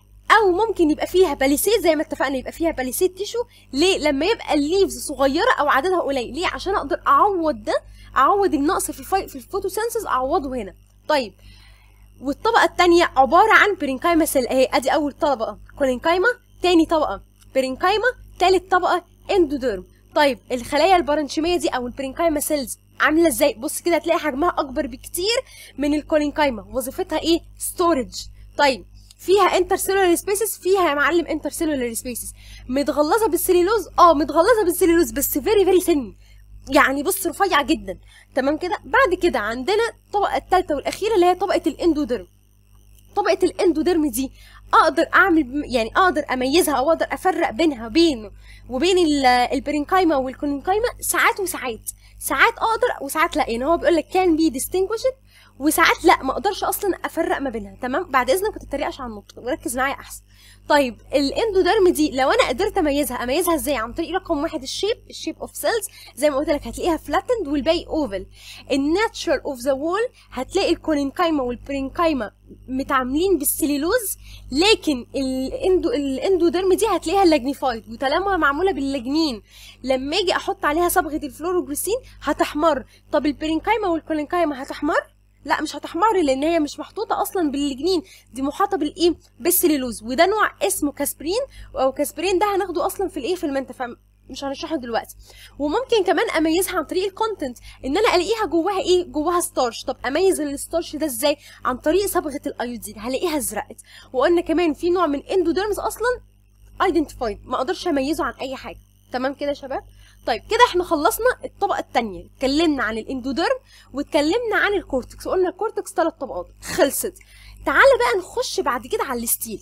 او ممكن يبقى فيها باليسيد زي ما اتفقنا يبقى فيها باليسيد تيشو ليه لما يبقى الليفز صغيره او عددها قليل ليه عشان اقدر اعوض ده اعوض النقص في الفي... في الفوتوسينثيز اعوضه هنا طيب والطبقه الثانيه عباره عن برينكايما سيل اهي ادي اول طبقه كولينكايما تاني طبقه برينكايما تالت طبقه اندوديرم طيب الخلايا البارنشيميه دي او البرينكايما سيلز عامله ازاي بص كده هتلاقي حجمها اكبر بكتير من الكولينكايما وظيفتها ايه ستورج طيب فيها انترسيلولار سبيسز فيها يا معلم انترسيلولار سبيسز متغلظه بالسليلوز اه متغلظه بالسليلوز بس فيري فيري ثين يعني بص رفيع جدا تمام كده بعد كده عندنا الطبقه الثالثه والاخيره اللي هي طبقه الاندوديرم طبقه الاندوديرم دي اقدر اعمل يعني اقدر اميزها او اقدر افرق بينها بين وبين البرينكايما والكولينكايما ساعات وساعات ساعات اقدر وساعات لا يعني هو بيقول لك كان بي distinguished وساعات لا ما اقدرش اصلا افرق ما بينها تمام بعد اذنك ما تتريقش على النطق وركز معايا احسن طيب الاندوديرم دي لو انا قدرت اميزها اميزها ازاي عن طريق رقم واحد الشيب الشيب اوف سيلز زي ما قلت لك هتلاقيها فلاتند والباقي اوفل الناتشرال اوف ذا وول هتلاقي الكولينكايما والبرينكايما متعاملين بالسليلوز لكن الاندو الاندوديرم دي هتلاقيها لاجنيفايد وطالما معموله باللاجنين لما اجي احط عليها صبغه الفلوروجليسين هتحمر طب البرينكايما والكولينكايما هتحمر لا مش هتحمر لان هي مش محطوطه اصلا بالجنين دي محاطه بالايه بالسليلوز وده نوع اسمه كاسبرين او كاسبرين ده هناخده اصلا في الايه في المنتج مش هنشرحه دلوقتي وممكن كمان اميزها عن طريق الكونتنت ان انا الاقيها جواها ايه جواها ستارش طب اميز الستارش ده ازاي عن طريق صبغه الايودين هلاقيها ازرقت وقلنا كمان في نوع من اندوديرمز اصلا ايدنتيفايد ما اقدرش اميزه عن اي حاجه تمام كده يا شباب طيب كده احنا خلصنا الطبقه الثانيه اتكلمنا عن الاندوديرم واتكلمنا عن الكورتكس وقلنا الكورتكس ثلاث طبقات خلصت تعالى بقى نخش بعد كده على الستيل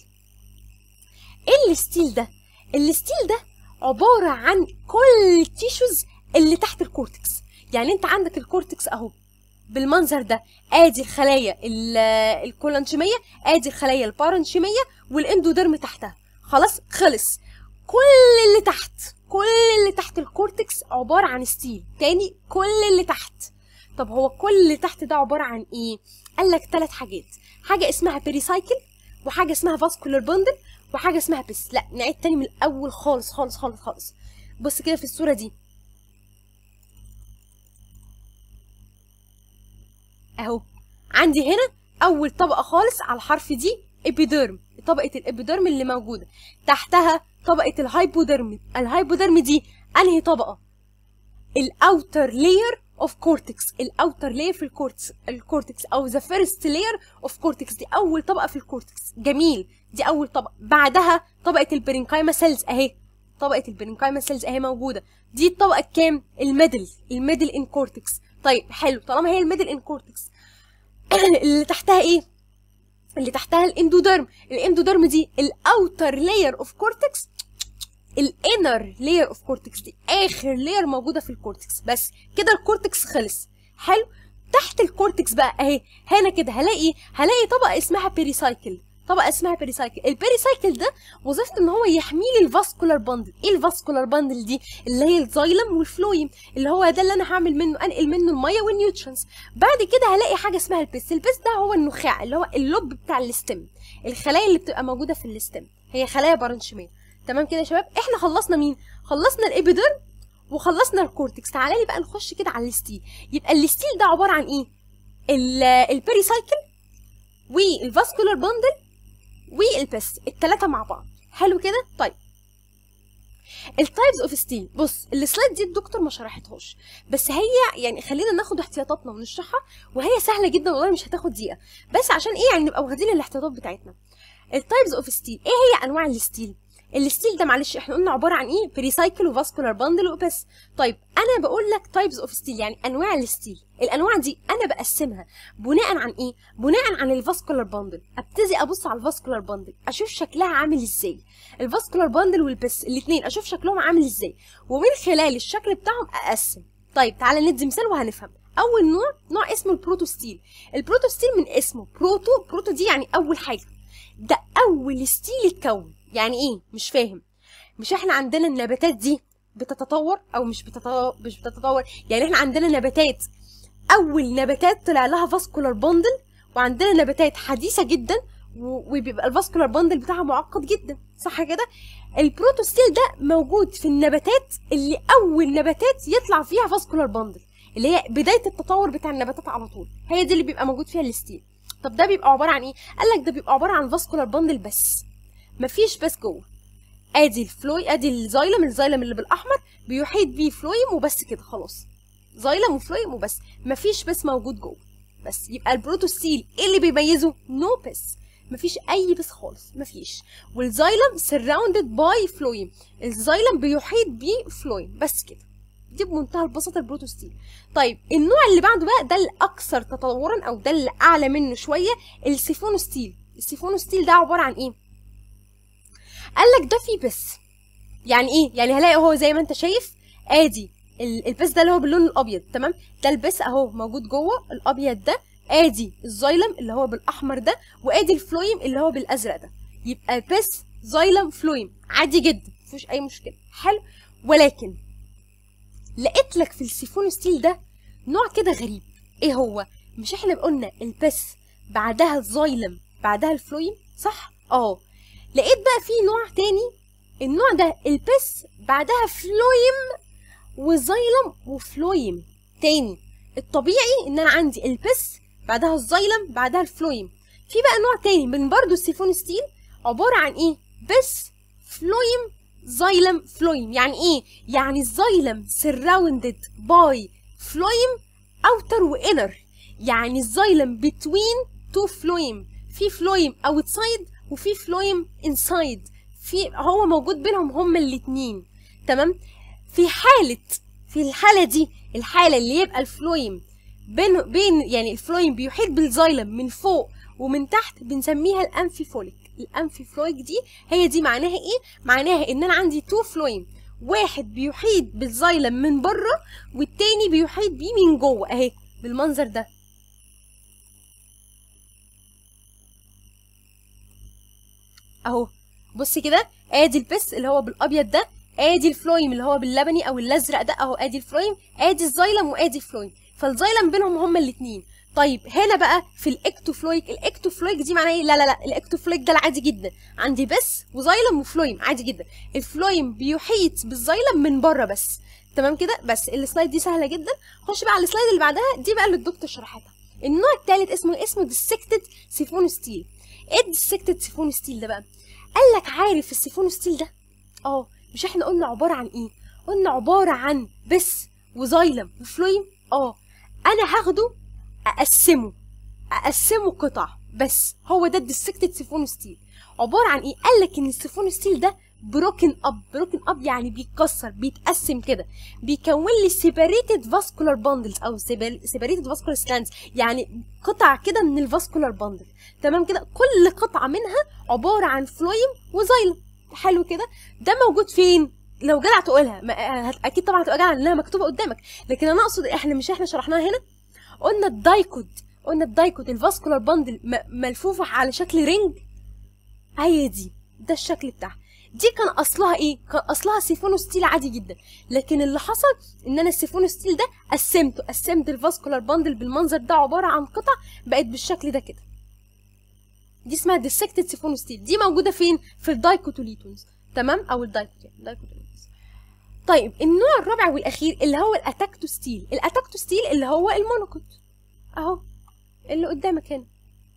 ايه الستيل ده الستيل ده عباره عن كل التيشوز اللي تحت الكورتكس يعني انت عندك الكورتكس اهو بالمنظر ده ادي الخلايا الكولانشيميه ادي الخلايا البارنشيميه والاندوديرم تحتها خلاص خلص كل اللي تحت كل اللي تحت الكورتكس عبارة عن ستيل تاني كل اللي تحت طب هو كل اللي تحت ده عبارة عن ايه قال لك ثلاث حاجات حاجة اسمها بيريسايكل وحاجة اسمها فاسكولار بندل وحاجة اسمها بس لا نعيد تاني من الأول خالص خالص خالص خالص بص كده في الصورة دي اهو عندي هنا أول طبقة خالص على الحرف دي ابيديرم طبقة الابيديرم اللي موجودة تحتها طبقة الهايبوديرم الهايبوديرم دي انهي طبقة الاوتر لاير اوف كورتكس الاوتر لاير في الكورتكس الكورتكس او ذا فيرست لاير اوف كورتكس دي اول طبقة في الكورتكس جميل دي اول طبقة بعدها طبقة البرينكايما سيلز اهي طبقة البرينكايما سيلز اهي موجودة دي الطبقة الكام الميدل الميدل ان كورتكس طيب حلو طالما هي الميدل ان كورتكس اللي تحتها ايه اللي تحتها الاندوديرم الاندوديرم دي الاوتر لاير اوف كورتكس الانر لاير اوف كورتكس دي اخر لاير موجوده في الكورتكس بس كده الكورتكس خلص حلو تحت الكورتكس بقى اهي هنا كده هلاقي هلاقي طبقه اسمها بيريسايكل طبقه اسمها بيريسايكل البيريسايكل ده وظيفته ان هو يحمي لي الفاسكولار باندل ايه الفاسكولار باندل دي اللي هي الزايلم والفلويم اللي هو ده اللي انا هعمل منه انقل منه الميه والنيوترينز بعد كده هلاقي حاجه اسمها البيس البيس ده هو النخاع اللي هو اللب بتاع الاستم الخلايا اللي بتبقى موجوده في الاستم هي خلايا بارنشيميه تمام كده يا شباب احنا خلصنا مين خلصنا الابيدر وخلصنا الكورتكس تعالى لي بقى نخش كده على الستيل يبقى الستيل ده عباره عن ايه البيريسايكل والفاسكولار باندل والبس التلاتة مع بعض حلو كده طيب التايبز اوف ستيل بص السلايد دي الدكتور ما شرحتهاش بس هي يعني خلينا ناخد احتياطاتنا ونشرحها وهي سهله جدا والله مش هتاخد دقيقه بس عشان ايه يعني نبقى واخدين الاحتياطات بتاعتنا التايبز اوف ستيل ايه هي انواع الستيل الستيل ده معلش احنا قلنا عباره عن ايه بريسايكل وفاسكولار باندل وبس طيب انا بقول لك تايبز اوف ستيل يعني انواع الستيل الانواع دي انا بقسمها بناء عن ايه بناء عن الفاسكولار باندل ابتدي ابص على الفاسكولار باندل اشوف شكلها عامل ازاي الفاسكولار باندل والبس الاثنين اشوف شكلهم عامل ازاي ومن خلال الشكل بتاعهم اقسم طيب تعالى ندي مثال وهنفهم اول نوع نوع اسمه البروتو ستيل البروتو ستيل من اسمه بروتو بروتو دي يعني اول حاجه ده اول ستيل اتكون يعني ايه مش فاهم مش احنا عندنا النباتات دي بتتطور او مش بتتطور مش بتتطور يعني احنا عندنا نباتات اول نباتات طلع لها فاسكولار باندل وعندنا نباتات حديثه جدا وبيبقى الفاسكولار باندل بتاعها معقد جدا صح كده البروتوستيل ده موجود في النباتات اللي اول نباتات يطلع فيها فاسكولار باندل اللي هي بدايه التطور بتاع النباتات على طول هي دي اللي بيبقى موجود فيها الستيل طب ده بيبقى عباره عن ايه قال لك ده بيبقى عباره عن فاسكولار باندل بس مفيش بس جوه ادي الفلوي ادي الزايلم الزايلم اللي بالاحمر بيحيط بيه فلويم وبس كده خلاص زايلم وفلويم وبس مفيش بس موجود جوه بس يبقى البروتوستيل ايه اللي بيميزه نو no بس مفيش اي بس خالص مفيش والزايلم سراوندد باي فلويم الزايلم بيحيط بيه فلويم بس كده دي بمنتهى البساطه البروتوستيل طيب النوع اللي بعده بقى ده الاكثر تطورا او ده اللي اعلى منه شويه السيفونوستيل السيفونوستيل ده عباره عن ايه قال لك ده فيه بس يعني ايه يعني هلاقي اهو زي ما انت شايف ادي البس ده اللي هو باللون الابيض تمام ده البس اهو موجود جوه الابيض ده ادي الزايلم اللي هو بالاحمر ده وادي الفلويم اللي هو بالازرق ده يبقى بس زايلم فلويم عادي جدا مفيش اي مشكله حلو ولكن لقيت لك في السيفون ستيل ده نوع كده غريب ايه هو مش احنا قلنا البس بعدها الزايلم بعدها الفلويم صح اه لقيت بقى في نوع تاني النوع ده البس بعدها فلويم وزايلم وفلويم تاني الطبيعي ان انا عندي البس بعدها الزايلم بعدها الفلويم في بقى نوع تاني من برضو السيفون ستيل عبارة عن ايه بس فلويم زايلم فلويم يعني ايه يعني الزايلم سراوندد باي فلويم اوتر وانر يعني الزايلم بتوين تو فلويم في فلويم اوتسايد وفي فلويم انسايد في هو موجود بينهم هما الاتنين تمام في حالة في الحالة دي الحالة اللي يبقى الفلويم بين بين يعني الفلويم بيحيط بالزايلم من فوق ومن تحت بنسميها الانفيفوليك الانفيفوليك دي هي دي معناها ايه معناها ان انا عندي تو فلويم واحد بيحيط بالزايلم من بره والتاني بيحيط بيه من جوه اهي بالمنظر ده اهو بص كده ادي البس اللي هو بالابيض ده ادي الفلويم اللي هو باللبني او الازرق ده اهو ادي الفلويم ادي الزايلم وادي الفلويم فالزايلم بينهم هما الاثنين طيب هنا بقى في الاكتوفلويك الاكتوفلويك دي معناها ايه لا لا لا الاكتوفلويك ده العادي جدا عندي بس وزايلم وفلويم عادي جدا الفلويم بيحيط بالزايلم من بره بس تمام كده بس السلايد دي سهله جدا خش بقى على السلايد اللي بعدها دي بقى اللي الدكتور شرحتها النوع الثالث اسمه اسمه ديسكتد سيفون ستيل ايه الديسكتد سيفون ستيل ده بقى قال لك عارف السيفون ستيل ده اه مش احنا قلنا عباره عن ايه قلنا عباره عن بس وزايلم وفلويم اه انا هاخده اقسمه اقسمه قطع بس هو ده الديسكتد سيفون ستيل عباره عن ايه قال لك ان السيفون ستيل ده بروكن اب بروكن اب يعني بيتكسر بيتقسم كده بيكون لي سيبريتد فاسكولار باندلز او سيبريتد فاسكولار ستاندز يعني قطع كده من الفاسكولار باندل تمام كده كل قطعه منها عباره عن فلويم وزايلم حلو كده ده موجود فين لو جدع تقولها ما اكيد طبعا هتبقى جدع لانها مكتوبه قدامك لكن انا اقصد احنا مش احنا شرحناها هنا قلنا الدايكود قلنا الدايكود الفاسكولار باندل ملفوفه على شكل رينج هي دي ده الشكل بتاعها دي كان اصلها ايه كان اصلها سيفون ستيل عادي جدا لكن اللي حصل ان انا السيفون ستيل ده قسمته قسمت الفاسكولار باندل بالمنظر ده عباره عن قطع بقت بالشكل ده كده دي اسمها ديسكتد سيفون ستيل دي موجوده فين في الدايكوتوليتونز تمام او الدايكوتوليتونز طيب النوع الرابع والاخير اللي هو الاتاكتو ستيل الاتاكتو ستيل اللي هو المونوكوت اهو اللي قدامك هنا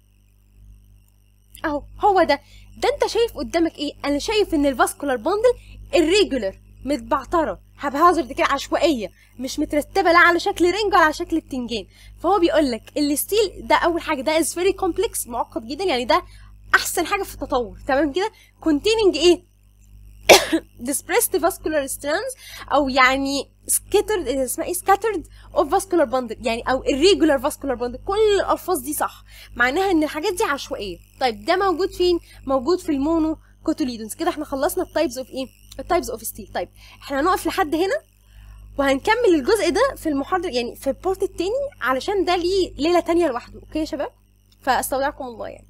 اهو هو ده ده انت شايف قدامك ايه انا شايف ان الفاسكولار باندل الريجولر متبعتره هبهازرد كده عشوائيه مش مترتبه لا على شكل رينج ولا على شكل بتنجان فهو بيقول لك الستيل ده اول حاجه ده از فيري كومبلكس معقد جدا يعني ده احسن حاجه في التطور تمام كده containing ايه dispersed vascular strands او يعني scattered اسمها ايه scattered of vascular bundle يعني او irregular vascular bundle كل الالفاظ دي صح معناها ان الحاجات دي عشوائيه طيب ده موجود فين موجود في المونو كوتوليدونز كده احنا خلصنا التايبز اوف ايه التايبز اوف ستيل طيب احنا هنقف لحد هنا وهنكمل الجزء ده في المحاضره يعني في البورت التاني علشان ده ليه ليله تانية لوحده اوكي يا شباب فاستودعكم الله يعني